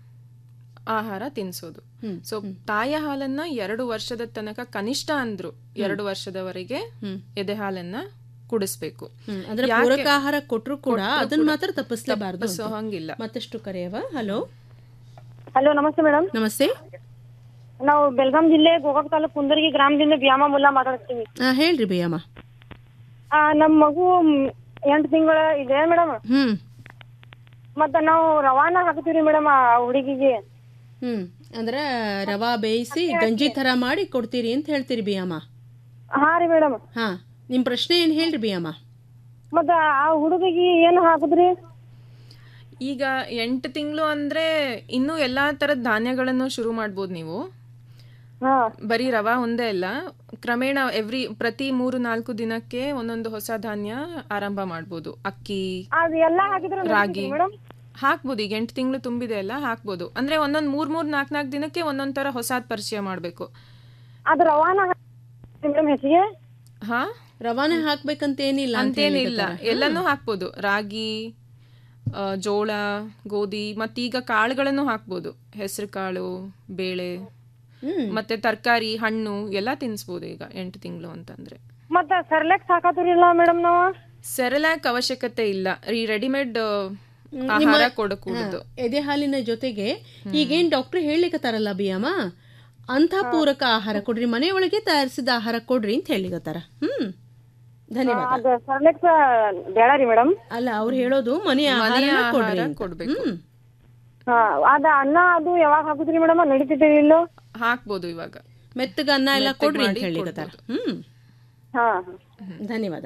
Speaker 18: ಆಹಾರ ತಿನ್ಸೋದು ಸೊ ತಾಯಿಯ ಹಾಲನ್ನ ಎರಡು ವರ್ಷದ ತನಕ ಕನಿಷ್ಠ ಅಂದ್ರು ಎರಡು ವರ್ಷದವರೆಗೆ ಎದೆ ಹಾಲನ್ನ ಕುಡಿಸ್ಬೇಕು
Speaker 2: ಹ್ಮ್, ಅಂದ್ರೆ
Speaker 18: ಯಾಕೆ-
Speaker 2: ಪೂರಕ ಆಹಾರ ಕೊಟ್ರು ಕೂಡ
Speaker 18: ಕೊಟ್ರು
Speaker 2: ಅದನ್ನ
Speaker 18: ಕೂಡ
Speaker 2: ಮಾತ್ರ ತಪ್ಪಿಸ್ಲೇಬಾರ್ದು ಅಂತ.
Speaker 18: ತಪ್ಪಿಸೋ ಹಂಗಿಲ್ಲ
Speaker 2: ಮತ್ತಷ್ಟು ಕರೆಯವ ಹಲೋ
Speaker 4: ಹಲೋ ನಮಸ್ತೆ ಮೇಡಮ್
Speaker 2: ನಮಸ್ತೆ
Speaker 4: ನಾವು ಬೆಳಗಾಂ ಜಿಲ್ಲೆ ಗೋಕಾಕ್ ತಾಲೂಕು ಕುಂದರ್ಗಿ ಗ್ರಾಮದಿಂದ ಬ್ಯಾಮ ಮುಲ್ಲಾ ಮಾತಾಡ್ತೀವಿ
Speaker 2: ಆ, ಹೇಳ್ರಿ ಬಿಯಮ್ಮ
Speaker 4: ಆ, ನಮ್ ಮಗು ಎಂಟು ತಿಂಗಳ ಇದೆ ಮೇಡಮ್
Speaker 2: ಹ್ಮ್
Speaker 4: ಮತ್ತ ನಾವು ರವಾನ ಹಾಕ್ತೀವಿ ಮೇಡಮ್ ಆ ಹುಡುಗಿಗೆ
Speaker 2: ಹ್ಮ್ ಅಂದ್ರೆ ರವಾ ಬೇಯಿಸಿ ಗಂಜಿ ತರ ಮಾಡಿ ಕೊಡ್ತೀರಿ ಅಂತ ಹೇಳ್ತೀರಿ ಬಿಯಮ್ಮ
Speaker 4: ಹಾ ರೀ ಮೇಡಮ್
Speaker 2: ಹಾ ನಿಮ್ ಪ್ರಶ್ನೆ ಏನ್ ಹೇಳ್ರಿ ಬಿಯಮ್ಮ
Speaker 4: ಮತ್ತ ಆ ಹುಡುಗಿಗೆ ಏನು ಹಾಕುದ್ರಿ
Speaker 18: ಈಗ ಎಂಟು ತಿಂಗಳು ಅಂದ್ರೆ ಇನ್ನೂ ಎಲ್ಲಾ ತರದ ಧಾನ್ಯಗಳನ್ನು ಶುರು ಮಾಡ್ಬೋದು ನೀವು ಬರೀ ರವಾ ಒಂದೇ ಅಲ್ಲ ಕ್ರಮೇಣ ಎವ್ರಿ ಪ್ರತಿ ಮೂರು ನಾಲ್ಕು ದಿನಕ್ಕೆ ಒಂದೊಂದು ಹೊಸ ಧಾನ್ಯ ಆರಂಭ ಮಾಡ್ಬೋದು ಅಕ್ಕಿ
Speaker 4: ಅದು ಎಲ್ಲಾ ಹಾಕಿದ್ರೆ
Speaker 18: ರಾಗಿ
Speaker 4: ಮೇಡಮ್
Speaker 18: ಹಾಕ್ಬೋದು ಈಗ ಎಂಟು ತಿಂಗಳು ತುಂಬಿದೆ ಅಲ್ಲ ಹಾಕ್ಬೋದು ಅಂದ್ರೆ ಒಂದೊಂದ್ ಮೂರ್ ಮೂರ್ ನಾಲ್ಕು ನಾಲ್ಕು ದಿನಕ್ಕೆ ಒಂದೊಂದ್ ತರ ಹೊಸಾದ್ ಪರಿಚಯ ಮಾಡ್ಬೇಕು
Speaker 4: ಅದು ರವಾನ ಮೇಡಮ್ ಹೆಚ್ಚಿಗೆ
Speaker 18: ಹಾ
Speaker 2: ರವಾನೆ ಹಾಕ್ಬೇಕಂತ ಏನಿಲ್ಲ ಅಂತ
Speaker 18: ಅಂತೇನಿಲ್ಲ
Speaker 2: ಹೇಳಿದಾರೆ.
Speaker 18: ಎಲ್ಲಾನು ಹಾಕ್ಬೋದು ರಾಗಿ ಆ, ಜೋಳ ಗೋಧಿ ಮತ್ತೀಗ ಕಾಳುಗಳನ್ನು ಹಾಕ್ಬೋದು ಹೆಸರು ಕಾಳು ಬೇಳೆ ಮತ್ತೆ ತರಕಾರಿ ಹಣ್ಣು ಎಲ್ಲ ತಿನ್ಸ್ಬೋದು ಈಗ ಎಂಟು ತಿಂಗಳು ಅಂತಂದ್ರೆ
Speaker 4: ಮತ್ತ ಸರ್ಲೆಕ್ಸ್ ಹಾಕತ್ರಿಲ್ಲ ಮೇಡಮ್ ನಾವು
Speaker 18: ಸೆರೆಲಾಕ್ ಅವಶ್ಯಕತೆ ಇಲ್ಲ ಈ ರೆಡಿಮೇಡ್
Speaker 2: ಹ್ಮ್,
Speaker 18: ಆಹಾರ
Speaker 2: ನಿಮ್ಮ-
Speaker 18: ಕೊಡಕೂಡದು
Speaker 2: ಹಾ, ಎದೆ ಹಾಲಿನ ಜೊತೆಗೆ ಈಗೇನ್ ಡಾಕ್ಟರ್ ಹೇಳಿಕತ್ತಾರಲ್ಲ ಬಿಯಮ್ಮ ಅಂಥ ಪೂರಕ ಆಹಾರ ಕೊಡ್ರಿ ಮನೆಯೊಳಗೆ ತಯಾರಿಸಿದ ಆಹಾರ ಕೊಡ್ರಿ ಅಂತ ಹೇಳಿಕತ್ತಾರ ಹ್ಮ್ ಧನ್ಯವಾದ
Speaker 4: ಅದು ಸರ್ಲೆಕ್ಸ್ ಬೇಡ ರೀ ಮೇಡಮ್
Speaker 2: ಅಲ್ಲ ಅವ್ರು ಹೇಳೋದು ಮನೆಯ
Speaker 18: ಮನೆಯ
Speaker 2: ಆಹಾರ ಕೊಡ್ರಿ
Speaker 18: ಆಹಾರ
Speaker 2: ಅಂತ.
Speaker 18: ಕೊಡ್ಬೇಕು.
Speaker 2: ಹ್ಮ್.
Speaker 4: ಹಾ ಅದ ಅನ್ನ ಅದು ಯಾವಾಗ ಹಾಕುದ್ರಿ ಮೇಡಮ್ ನಡೀತಿದ್ದೀವಿ ಇಲ್ಲೋ
Speaker 18: ಹಾಕ್ಬೋದು ಇವಾಗ
Speaker 2: ಮೆತ್ತಗ ಅನ್ನ ಎಲ್ಲ
Speaker 18: ಮೆತ್ತಗ್
Speaker 2: ಕೊಡ್ರಿ ಅಂತ
Speaker 18: ಮಾಡಿ
Speaker 2: ಹೇಳಿಕತ್ತಾರ ಹ್ಮ್
Speaker 4: ಹಾ
Speaker 2: ಧನ್ಯವಾದ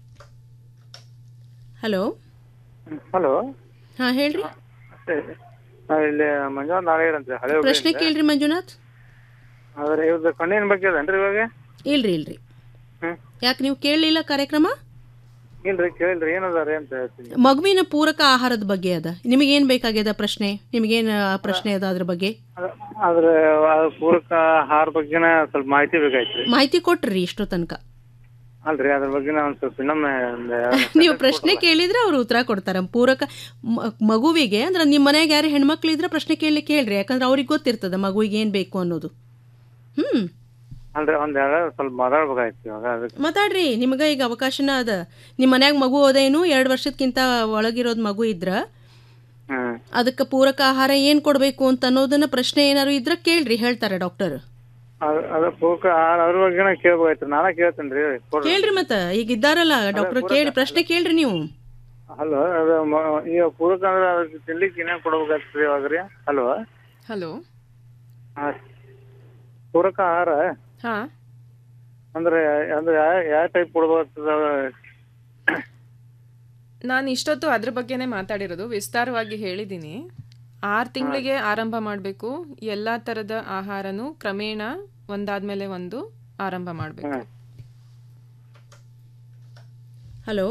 Speaker 2: ಹಲೋ
Speaker 5: ಹಲೋ
Speaker 2: ಹಾ ಹೇಳ್ರಿ
Speaker 5: ಇಲ್ಲಿ ಮಂಜುನಾಥ್ ನಾರಾಯಣ್ ಅಂತ ಹಳೆ
Speaker 2: ಪ್ರಶ್ನೆ
Speaker 5: ಹುಬ್ಳಿಯಿಂದ.
Speaker 2: ಕೇಳ್ರಿ ಮಂಜುನಾಥ್
Speaker 5: ಆದ್ರೆ ಇವ್ರದ್ದು ಕಣ್ಣಿನ ಬಗ್ಗೆ ಅದೇನ್ರಿ ಇವಾಗ
Speaker 2: ಇಲ್ರಿ ಇಲ್ರಿ ಯಾಕೆ ನೀವು ಕೇಳಲಿಲ್ಲ ಕಾರ್ಯಕ್ರಮ
Speaker 5: ಇಲ್ರಿ ಕೇಳಿಲ್ರಿ ಏನದಾರೆ ಅಂತ ಹೇಳ್ತೀನಿ
Speaker 2: ಮಗುವಿನ ಪೂರಕ ಆಹಾರದ ಬಗ್ಗೆ ಅದ ನಿಮಗೇನ್ ಬೇಕಾಗ್ಯದ ಪ್ರಶ್ನೆ ನಿಮಗೇನ್ ಆ, ಪ್ರಶ್ನೆ ಅದ ಅದ್ರ ಬಗ್ಗೆ
Speaker 5: ಆದ್ರೆ ಅದು ಪೂರಕ ಆಹಾರ ಬಗ್ಗೆನ ಸ್ವಲ್ಪ ಮಾಹಿತಿ ಬೇಕಾಯ್ತ್ರಿ
Speaker 2: ಮಾಹಿತಿ ಕೊಟ್ರಿ ಇಷ್ಟೋ ತನಕ
Speaker 5: ಅಲ್ರಿ ಅದ್ರ ಬಗ್ಗೆ ಒಂದ್ ಸ್ವಲ್ಪ ಇನ್ನೊಮ್ಮೆ ಒಂದ್
Speaker 2: ನೀವು ಪ್ರಶ್ನೆ ಕೇಳಿದ್ರೆ ಅವ್ರು ಉತ್ತರ ಕೊಡ್ತಾರ ಪೂರಕ ಮ- ಮಗುವಿಗೆ ಅಂದ್ರೆ ನಿಮ್ಮ ಮನ್ಯಾಗ ಯಾರು ಹೆಣ್ಮಕ್ಳು ಇದ್ರೆ ಪ್ರಶ್ನೆ ಕೇಳಲಿಕ್ಕೆ ಹೇಳ್ರಿ ಯಾಕಂದ್ರೆ ಅವ್ರಿಗೆ ಗೊತ್ತಿರ್ತದ ಮಗುವಿಗೆ ಏನ್ ಬೇಕು ಅನ್ನೋದು ಹ್ಮ್
Speaker 5: ಅಂದ್ರೆ ಒಂದ್ ಯಾರು ಸ್ವಲ್ಪ ಮಾತಾಡ್ಬೇಕಾಯ್ತು ಇವಾಗ ಅದಕ್ಕೆ
Speaker 2: ಮಾತಾಡ್ರಿ ನಿಮಗೆ ಈಗ ಅವಕಾಶನ ಅದ ನಿಮ್ಮ ಮನ್ಯಾಗ ಮಗು ಅದೇನು ಎರಡು ವರ್ಷಕ್ಕಿಂತ ಒಳಗಿರೋದ್ ಮಗು ಇದ್ರ
Speaker 5: ಹ್ಮ್
Speaker 2: ಅದಕ್ಕೆ ಪೂರಕ ಆಹಾರ ಏನ್ ಕೊಡ್ಬೇಕು ಅಂತ ಅನ್ನೋದನ್ನ ಪ್ರಶ್ನೆ ಏನಾದ್ರು ಇದ್ರ ಕೇಳ್ರಿ ಹೇಳ್ತಾರೆ ಡಾಕ್ಟರ್
Speaker 5: ಅದ್- ಅದ ಪೂರಕ ಆಹಾರ ಅದ್ರ ಬಗ್ಗೆನ ಕೇಳ್ಬೇಕಾಯ್ತು ನಾನ ಕೇಳ್ತೇನ್ರಿ ಕೊಡ್ರಿ
Speaker 2: ಕೇಳ್ರಿ ಮತ್ತ ಈಗ ಇದ್ದಾರಲ್ಲ ಡಾಕ್ಟರ್ ಕೇಳಿ ಪ್ರಶ್ನೆ ಕೇಳ್ರಿ ನೀವು
Speaker 5: ಹಲೋ ಅದು ಮ- ಈಗ ಪೂರಕ ಅಂದ್ರೆ ಅದಕ್ಕೆ ತಿನ್ಲಿಕ್ಕೆ ಏನೇನ್ ಕೊಡ್ಬೇಕಾಗ್ತದೆ ಇವಾಗ್ರಿ ಹಲೋ
Speaker 18: ಹಲೋ
Speaker 5: ಹಾ ಪೂರಕ ಆಹಾರ
Speaker 18: ಹಾ
Speaker 5: ಅಂದ್ರೆ ಅಂದ್ರೆ ಯಾವ ಯಾವ ಟೈಪ್ ಕೊಡ್ಬೇಕಾಗ್ತದ
Speaker 18: ನಾನು ಇಷ್ಟೊತ್ತು ಅದ್ರ ಬಗ್ಗೆನೇ ಮಾತಾಡಿರೋದು ವಿಸ್ತಾರವಾಗಿ ಹೇಳಿದ್ದೀನಿ ಆರು ತಿಂಗಳಿಗೆ ಆರಂಭ ಮಾಡಬೇಕು ಎಲ್ಲ ಥರದ ಆಹಾರನೂ ಕ್ರಮೇಣ ಒಂದಾದ್ಮೇಲೆ ಒಂದು ಆರಂಭ ಮಾಡಬೇಕು
Speaker 2: ಹಲೋ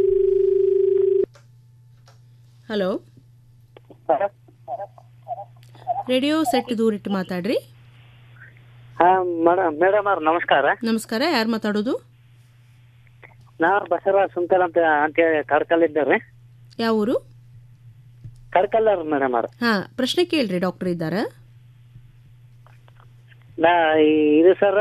Speaker 2: ಹಲೋ ರೇಡಿಯೋ ಸೆಟ್ ದೂರಿಟ್ಟು ಮಾತಾಡ್ರಿ
Speaker 6: ಹಾ ಮೇಡಮ್ ಮೇಡಮ್ ಅವ್ರ ನಮಸ್ಕಾರ
Speaker 2: ನಮಸ್ಕಾರ ಯಾರು ಮಾತಾಡೋದು
Speaker 6: ನಾ ಬಸವರಾಜ್ ಸುಂಕಲ್ ಅಂತ ಅಂತೇಳಿ ಕಡ್ಕಲ್ ಇದ್ದಾರೆ
Speaker 2: ಯಾವ ಊರು
Speaker 6: ಕಡ್ಕಲ್ ಮೇಡಮ್ ಅವ್ರ
Speaker 2: ಹಾ ಪ್ರಶ್ನೆ ಕೇಳ್ರಿ ಡಾಕ್ಟರ್ ಇದ್ದಾರ
Speaker 6: ನಾ ಈ- ಇದು ಸರ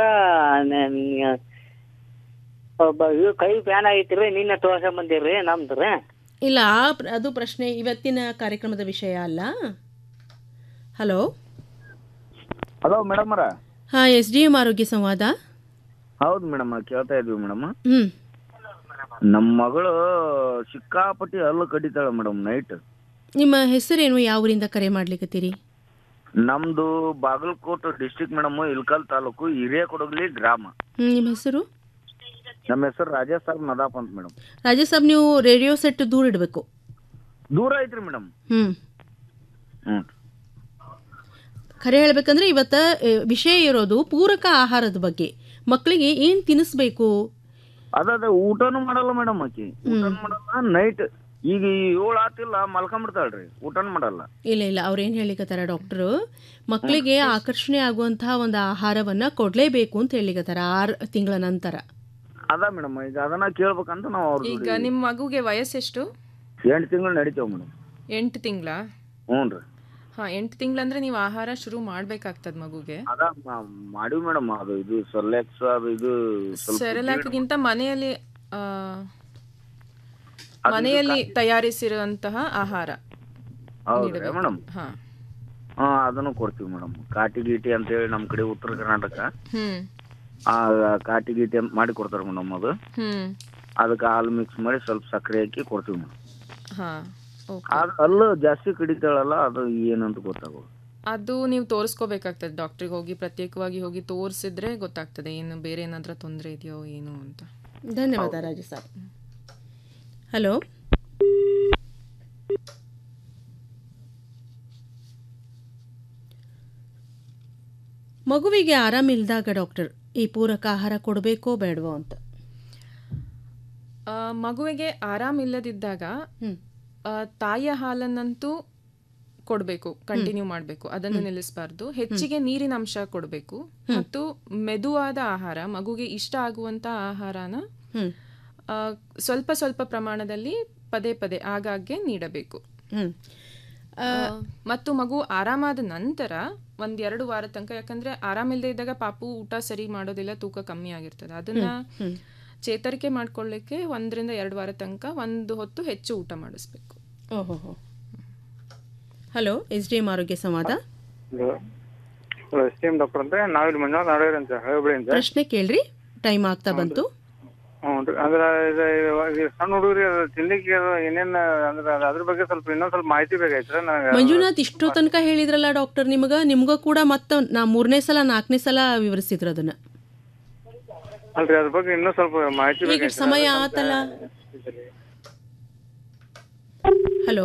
Speaker 6: ಒಬ್ಬ ಇದು ಕೈ ಬ್ಯಾನ್ ಆಗೈತ್ರಿ ನಿನ್ನೆ ತೋರ್ಸ ಬಂದಿರ್ರಿ ನಮ್ದ್ರಿ
Speaker 2: ಇಲ್ಲ ಆ ಪ್ರ- ಅದು ಪ್ರಶ್ನೆ ಇವತ್ತಿನ ಕಾರ್ಯಕ್ರಮದ ವಿಷಯ ಅಲ್ಲ ಹಲೋ
Speaker 7: ಹಲೋ ಮೇಡಮ್ ಅವರ
Speaker 2: ಹಾ ಎಸ್ ಡಿ ಎಂ ಆರೋಗ್ಯ ಸಂವಾದ
Speaker 7: ಹೌದು ಮೇಡಮ್ ಕೇಳ್ತಾ ಇದ್ವಿ ಮೇಡಮ್
Speaker 2: ಹ್ಮ್
Speaker 7: ನಮ್ಮ ಮಗಳು ಸಿಕ್ಕಾಪಟ್ಟಿ ಹಲ್ಲು ಕಡಿತಾಳೆ ಮೇಡಮ್ ನೈಟ್
Speaker 2: ನಿಮ್ಮ ಹೆಸರೇನು ಯಾವ ಊರಿಂದ ಕರೆ ಮಾಡ್ಲಿಕತ್ತೀರಿ
Speaker 7: ನಮ್ದು ಬಾಗಲಕೋಟೆ ಡಿಸ್ಟಿಕ್ ಮೇಡಮ್ ಇಲ್ಕಲ್ ತಾಲೂಕು ಹಿರೇಕೊಡಗಲಿ ಗ್ರಾಮ
Speaker 2: ಹ್ಮ್, ನಿಮ್ಮ ಹೆಸರು
Speaker 7: ನಮ್ಮ ಹೆಸರು ರಾಜೇಶ್ ಸಾಬ್ ನದಾಪ್ ಅಂತ ಮೇಡಮ್
Speaker 2: ರಾಜೇಶ್ ಸಾಬ್ ನೀವು ರೇಡಿಯೋ ಸೆಟ್ ದೂರ ಇಡಬೇಕು
Speaker 7: ದೂರ ಐತ್ರಿ ಮೇಡಮ್
Speaker 2: ಹ್ಮ್
Speaker 7: ಹ್ಮ್
Speaker 2: ಖರೆ ಹೇಳ್ಬೇಕಂದ್ರೆ ಇವತ್ತ ಆ, ವಿಷಯ ಇರೋದು ಪೂರಕ ಆಹಾರದ ಬಗ್ಗೆ ಮಕ್ಕಳಿಗೆ ಏನ್ ತಿನ್ನಿಸ್ಬೇಕು
Speaker 7: ಅದ ಊಟನು ಮಾಡಲ್ಲ ಮೇಡಮ್ ಆಕಿ ಊಟನು ಮಾಡಲ್ಲ ನೈಟ್ ಈಗ ಏಳು ಆತಿಲ್ಲ ಮಲ್ಕೊಂಡ್ಬಿಡ್ತಾಳ್ರಿ ಊಟನು ಮಾಡಲ್ಲ
Speaker 2: ಇಲ್ಲ ಇಲ್ಲ ಅವ್ರೇನ್ ಹೇಳಿಕತ್ತಾರ ಡಾಕ್ಟರ್ ಮಕ್ಕಳಿಗೆ ಆಕರ್ಷಣೆ ಆಗುವಂತಹ ಒಂದು ಆಹಾರವನ್ನ ಕೊಡ್ಲೇಬೇಕು ಅಂತ ಹೇಳಿಕತ್ತಾರ ಆರು ತಿಂಗಳ ನಂತರ
Speaker 7: ಅದ ಮೇಡಮ್ ಈಗ ಅದನ್ನ ಕೇಳ್ಬೇಕಂತ ನಾವು ಅವ್ರ
Speaker 18: ಈಗ ನಿಮ್ಮ ಮಗುಗೆ ವಯಸ್ಸೆಷ್ಟು
Speaker 7: ಎಂಟು ತಿಂಗಳು ನಡಿತೇವ್ ಮೇಡಮ್
Speaker 18: ಎಂಟು ತಿಂಗಳ
Speaker 7: ಹ್ಞೂ ರೀ
Speaker 18: ಹಾ ಎಂಟು ತಿಂಗಳಂದ್ರೆ ನೀವು ಆಹಾರ ಶುರು ಮಾಡ್ಬೇಕಾಗ್ತದ ಮಗುಗೆ
Speaker 7: ಅದ ಮಾ- ಮಾಡಿವಿ ಮೇಡಮ್ ಅದು ಇದು ಸೆಲೆಕ್ಸ್ ಅದು ಇದು ಸ್ವಲ್ಪ
Speaker 18: ಸೆರೆಲಾಕ್ಗಿಂತ ಮನೆಯಲ್ಲಿ ಆ, ಮನೆಯಲ್ಲಿ ತಯಾರಿಸಿರುವಂತಹ ಆಹಾರ
Speaker 7: ಹೌದ್ರಿ
Speaker 18: ನೀಡಬೇಕು.
Speaker 7: ಮೇಡಮ್
Speaker 18: ಹಾ
Speaker 7: ಹಾ ಅದನ್ನು ಕೊಡ್ತೀವಿ ಮೇಡಮ್ ಕಾಟಿ ಗೀಟಿ ಅಂತ ಹೇಳಿ ನಮ್ಮ ಕಡೆ ಉತ್ತರ ಕರ್ನಾಟಕ
Speaker 18: ಹ್ಮ್
Speaker 7: ಆ ಕಾಟಿ ಗೀಟಿ ಅಂತ ಮಾಡಿ ಕೊಡ್ತಾರೆ ಮೇಡಮ್ ಅದು
Speaker 18: ಹ್ಮ್
Speaker 7: ಅದಕ್ಕೆ ಹಾಲು ಮಿಕ್ಸ್ ಮಾಡಿ ಸ್ವಲ್ಪ ಸಕ್ಕರೆ ಹಾಕಿ ಕೊಡ್ತೀವಿ ಮೇಡಮ್
Speaker 18: ಹಾ ಓಕೆ
Speaker 7: ಅದು ಅಲ್ಲೂ ಜಾಸ್ತಿ ಕಡಿತಾಳಲ್ಲ ಅದು ಏನಂತ ಗೊತ್ತಾಗೋದು
Speaker 18: ಅದು ನೀವು ತೋರಿಸ್ಕೋಬೇಕಾಗ್ತದೆ ಡಾಕ್ಟ್ರಿಗೆ ಹೋಗಿ ಪ್ರತ್ಯೇಕವಾಗಿ ಹೋಗಿ ತೋರಿಸಿದ್ರೆ ಗೊತ್ತಾಗ್ತದೆ ಏನು ಬೇರೆ ಏನಾದ್ರೂ ತೊಂದರೆ ಇದೆಯೋ ಏನು ಅಂತ
Speaker 2: ಧನ್ಯವಾದ ರಾಜು ಸಾಬ್ ಹಲೋ ಮಗುವಿಗೆ ಆರಾಮಿಲ್ದಾಗ ಡಾಕ್ಟರ್ ಈ ಪೂರಕ ಆಹಾರ ಕೊಡಬೇಕೋ ಬೇಡವೋ ಅಂತ
Speaker 18: ಆ, ಮಗುವಿಗೆ ಆರಾಮಿಲ್ಲದಿದ್ದಾಗ ಆ, ತಾಯಿಯ ಹಾಲನ್ನಂತೂ ಕೊಡಬೇಕು ಕಂಟಿನ್ಯೂ ಮಾಡಬೇಕು ಅದನ್ನು ನಿಲ್ಲಿಸಬಾರ್ದು ಹೆಚ್ಚಿಗೆ ನೀರಿನ ಅಂಶ ಕೊಡಬೇಕು ಮತ್ತು ಮೆದುವಾದ ಆಹಾರ ಮಗುಗೆ ಇಷ್ಟ ಆಗುವಂತ ಆಹಾರನ ಆ, ಸ್ವಲ್ಪ ಸ್ವಲ್ಪ ಪ್ರಮಾಣದಲ್ಲಿ ಪದೇ ಪದೇ ಆಗಾಗ್ಗೆ ನೀಡಬೇಕು
Speaker 2: ಹ್ಮ್
Speaker 18: ಆ, ಮತ್ತು ಮಗು ಆರಾಮಾದ ನಂತರ ಒಂದ್ ಎರಡು ವಾರ ತನಕ ಯಾಕಂದ್ರೆ ಆರಾಮಿಲ್ಲದೆ ಇದ್ದಾಗ ಪಾಪು ಊಟ ಸರಿ ಮಾಡೋದಿಲ್ಲ ತೂಕ ಕಮ್ಮಿ ಆಗಿರ್ತದೆ ಅದನ್ನ
Speaker 2: ಹ್ಮ್.
Speaker 18: ಚೇತರಿಕೆ ಮಾಡ್ಕೊಳ್ಳಿಕ್ಕೆ ಒಂದರಿಂದ ಎರಡು ವಾರ ತನಕ ಒಂದು ಹೊತ್ತು ಹೆಚ್ಚು ಊಟ ಮಾಡಿಸ್ಬೇಕು
Speaker 2: ಓಹೋ ಹಲೋ ಎಸ್ ಡಿ ಎಂ ಆರೋಗ್ಯ ಸಂವಾದ
Speaker 5: hello S T M doctor ಅಂದ್ರೆ ನಾವಿಲ್ಲಿ ಮಂಜುನಾಥ್ ನಾಡೇರ್ ಅಂತ ಹಳಬಳಿಯಿಂದ
Speaker 2: ಪ್ರಶ್ನೆ ಕೇಳ್ರಿ ಟೈಮ್ ಆಗ್ತಾ ಬಂತು
Speaker 5: ಹ್ಞೂ ರೀ ಅಂದ್ರೆ ಇದು ಇದು- ಇದು ಸಣ್ಣ ಹುಡುಗರಿ ಅದು ತಿನ್ಲಿಕ್ಕೆ ಅದು ಏನೇನ್ ಅಂದ್ರೆ ಅದು ಅದ್ರ ಬಗ್ಗೆ ಸ್ವಲ್ಪ ಇನ್ನೊಂದ್ ಸ್ವಲ್ಪ ಮಾಹಿತಿ ಬೇಕಾಯ್ತು ನನಗೆ
Speaker 2: ಮಂಜುನಾಥ್ ಇಷ್ಟೋ ತನಕ ಹೇಳಿದ್ರಲ್ಲ ಡಾಕ್ಟರ್ ನಿಮಗ ನಿಮ್ಗ ಕೂಡ ಮತ್ತ ನಾ ಮೂರನೇ ಸಲ ನಾಲ್ಕನೇ ಸಲ ವಿವರಿಸಿದ್ರು ಅದನ್ನ
Speaker 5: ಅಲ್ರಿ ಅದ್ರ ಬಗ್ಗೆ ಇನ್ನೂ ಸ್ವಲ್ಪ ಮಾಹಿತಿ
Speaker 2: ಈಗ
Speaker 5: ಬೇಕಾಯ್ತು
Speaker 2: ಸಮಯ ಆತಲ್ಲ ಹಲೋ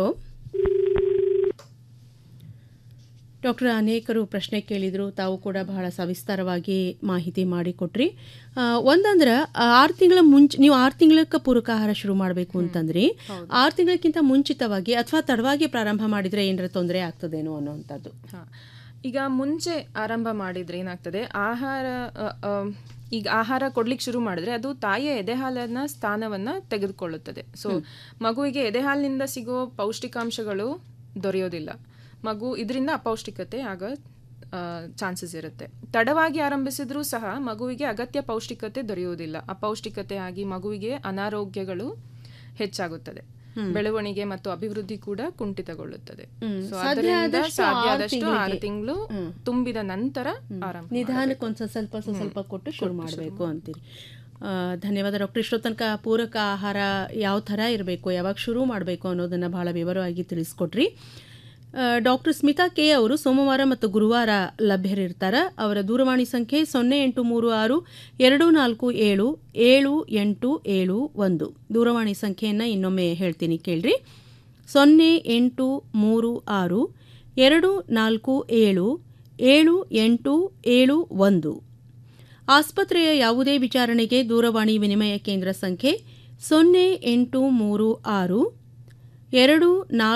Speaker 2: ಡಾಕ್ಟರ್ ಅನೇಕರು ಪ್ರಶ್ನೆ ಕೇಳಿದ್ರು ತಾವು ಕೂಡ ಬಹಳ ಸವಿಸ್ತಾರವಾಗಿ ಮಾಹಿತಿ ಮಾಡಿಕೊಟ್ರಿ ಆ, ಒಂದಂದ್ರ ಆರು ತಿಂಗಳ ಮುಂಚೆ ನೀವು ಆರು ತಿಂಗಳಕ್ಕೆ ಪೂರಕ ಆಹಾರ ಶುರು ಮಾಡಬೇಕು ಅಂತಂದ್ರಿ ಆರು ತಿಂಗಳಕ್ಕಿಂತ ಮುಂಚಿತವಾಗಿ ಅಥವಾ ತಡವಾಗಿ ಪ್ರಾರಂಭ ಮಾಡಿದ್ರೆ ಏನರ ತೊಂದರೆ ಆಗ್ತದೇನೋ ಅನ್ನೋವಂಥದ್ದು
Speaker 18: ಹಾ. ಈಗ ಮುಂಚೆ ಆರಂಭ ಮಾಡಿದ್ರೆ ಏನಾಗ್ತದೆ ಆಹಾರ ಅ, ಅ, ಈಗ ಆಹಾರ ಕೊಡ್ಲಿಕ್ಕೆ ಶುರು ಮಾಡಿದ್ರೆ ಅದು ತಾಯಿಯ ಎದೆಹಾಲನ್ನ ಸ್ಥಾನವನ್ನ ತೆಗೆದುಕೊಳ್ಳುತ್ತದೆ ಸೊ ಮಗುವಿಗೆ ಎದೆಹಾಲಿನಿಂದ ಸಿಗೋ ಪೌಷ್ಟಿಕಾಂಶಗಳು ದೊರೆಯೋದಿಲ್ಲ ಮಗು ಇದರಿಂದ ಅಪೌಷ್ಟಿಕತೆ ಆಗೋ ಚಾನ್ಸಸ್ ಇರುತ್ತೆ ತಡವಾಗಿ ಆರಂಭಿಸಿದ್ರೂ ಸಹ ಮಗುವಿಗೆ ಅಗತ್ಯ ಪೌಷ್ಟಿಕತೆ ದೊರೆಯುವುದಿಲ್ಲ ಅಪೌಷ್ಟಿಕತೆ ಆಗಿ ಮಗುವಿಗೆ ಅನಾರೋಗ್ಯಗಳು ಹೆಚ್ಚಾಗುತ್ತದೆ ಬೆಳವಣಿಗೆ ಮತ್ತು ಅಭಿವೃದ್ಧಿ ಕೂಡ ಕುಂಠಿತಗೊಳ್ಳುತ್ತದೆ
Speaker 2: ಹ್ಮ್.
Speaker 18: So,
Speaker 2: ಸಾಧ್ಯ
Speaker 18: ಅದರಿಂದ
Speaker 2: ಆದಷ್ಟು
Speaker 18: ಸಾಧ್ಯ
Speaker 2: ಆರು
Speaker 18: ಆದಷ್ಟು
Speaker 2: ತಿಂಗಳಿಗೆ.
Speaker 18: ಆರು ತಿಂಗಳು
Speaker 2: ಹ್ಮ್.
Speaker 18: ತುಂಬಿದ ನಂತರ ಆರಂಭ
Speaker 2: ನಿಧಾನಕ್ಕೆ ಒಂದು ಸ್ವಲ್ಪ ಸ್ವಲ್ಪ ಸ್ವಲ್ಪ ಕೊಟ್ಟು ಶುರು ಮಾಡಬೇಕು ಅಂತೀರಿ ಆ, ಧನ್ಯವಾದ ಡಾಕ್ಟರ್ ಇಷ್ಟೋ ತನಕ ಪೂರಕ ಆಹಾರ ಯಾವ ಥರ ಇರಬೇಕು ಯಾವಾಗ ಶುರು ಮಾಡಬೇಕು ಅನ್ನೋದನ್ನು ಬಹಳ ವಿವರವಾಗಿ ತಿಳಿಸ್ಕೊಟ್ರಿ ಡಾಕ್ಟರ್ ಸ್ಮಿತಾ ಕೆ ಅವರು ಸೋಮವಾರ ಮತ್ತು ಗುರುವಾರ ಲಭ್ಯರಿರ್ತಾರೆ ಅವರ ದೂರವಾಣಿ ಸಂಖ್ಯೆ ಸೊನ್ನೆ ಎಂಟು ಮೂರು ಆರು ಎರಡು ನಾಲ್ಕು ಏಳು ಏಳು ಎಂಟು ಏಳು ಒಂದು ದೂರವಾಣಿ ಸಂಖ್ಯೆಯನ್ನು ಇನ್ನೊಮ್ಮೆ ಹೇಳ್ತೀನಿ ಕೇಳ್ರಿ ಸೊನ್ನೆ ಎಂಟು ಮೂರು ಆರು ಎರಡು ನಾಲ್ಕು ಏಳು ಏಳು ಎಂಟು ಏಳು ಒಂದು ಆಸ್ಪತ್ರೆಯ ಯಾವುದೇ ವಿಚಾರಣೆಗೆ ದೂರವಾಣಿ ವಿನಿಮಯ ಕೇಂದ್ರ ಸಂಖ್ಯೆ ಸೊನ್ನೆ ಎಂಟು ಮೂರು ಆರು ಎರಡು ನಾಲ್ಕು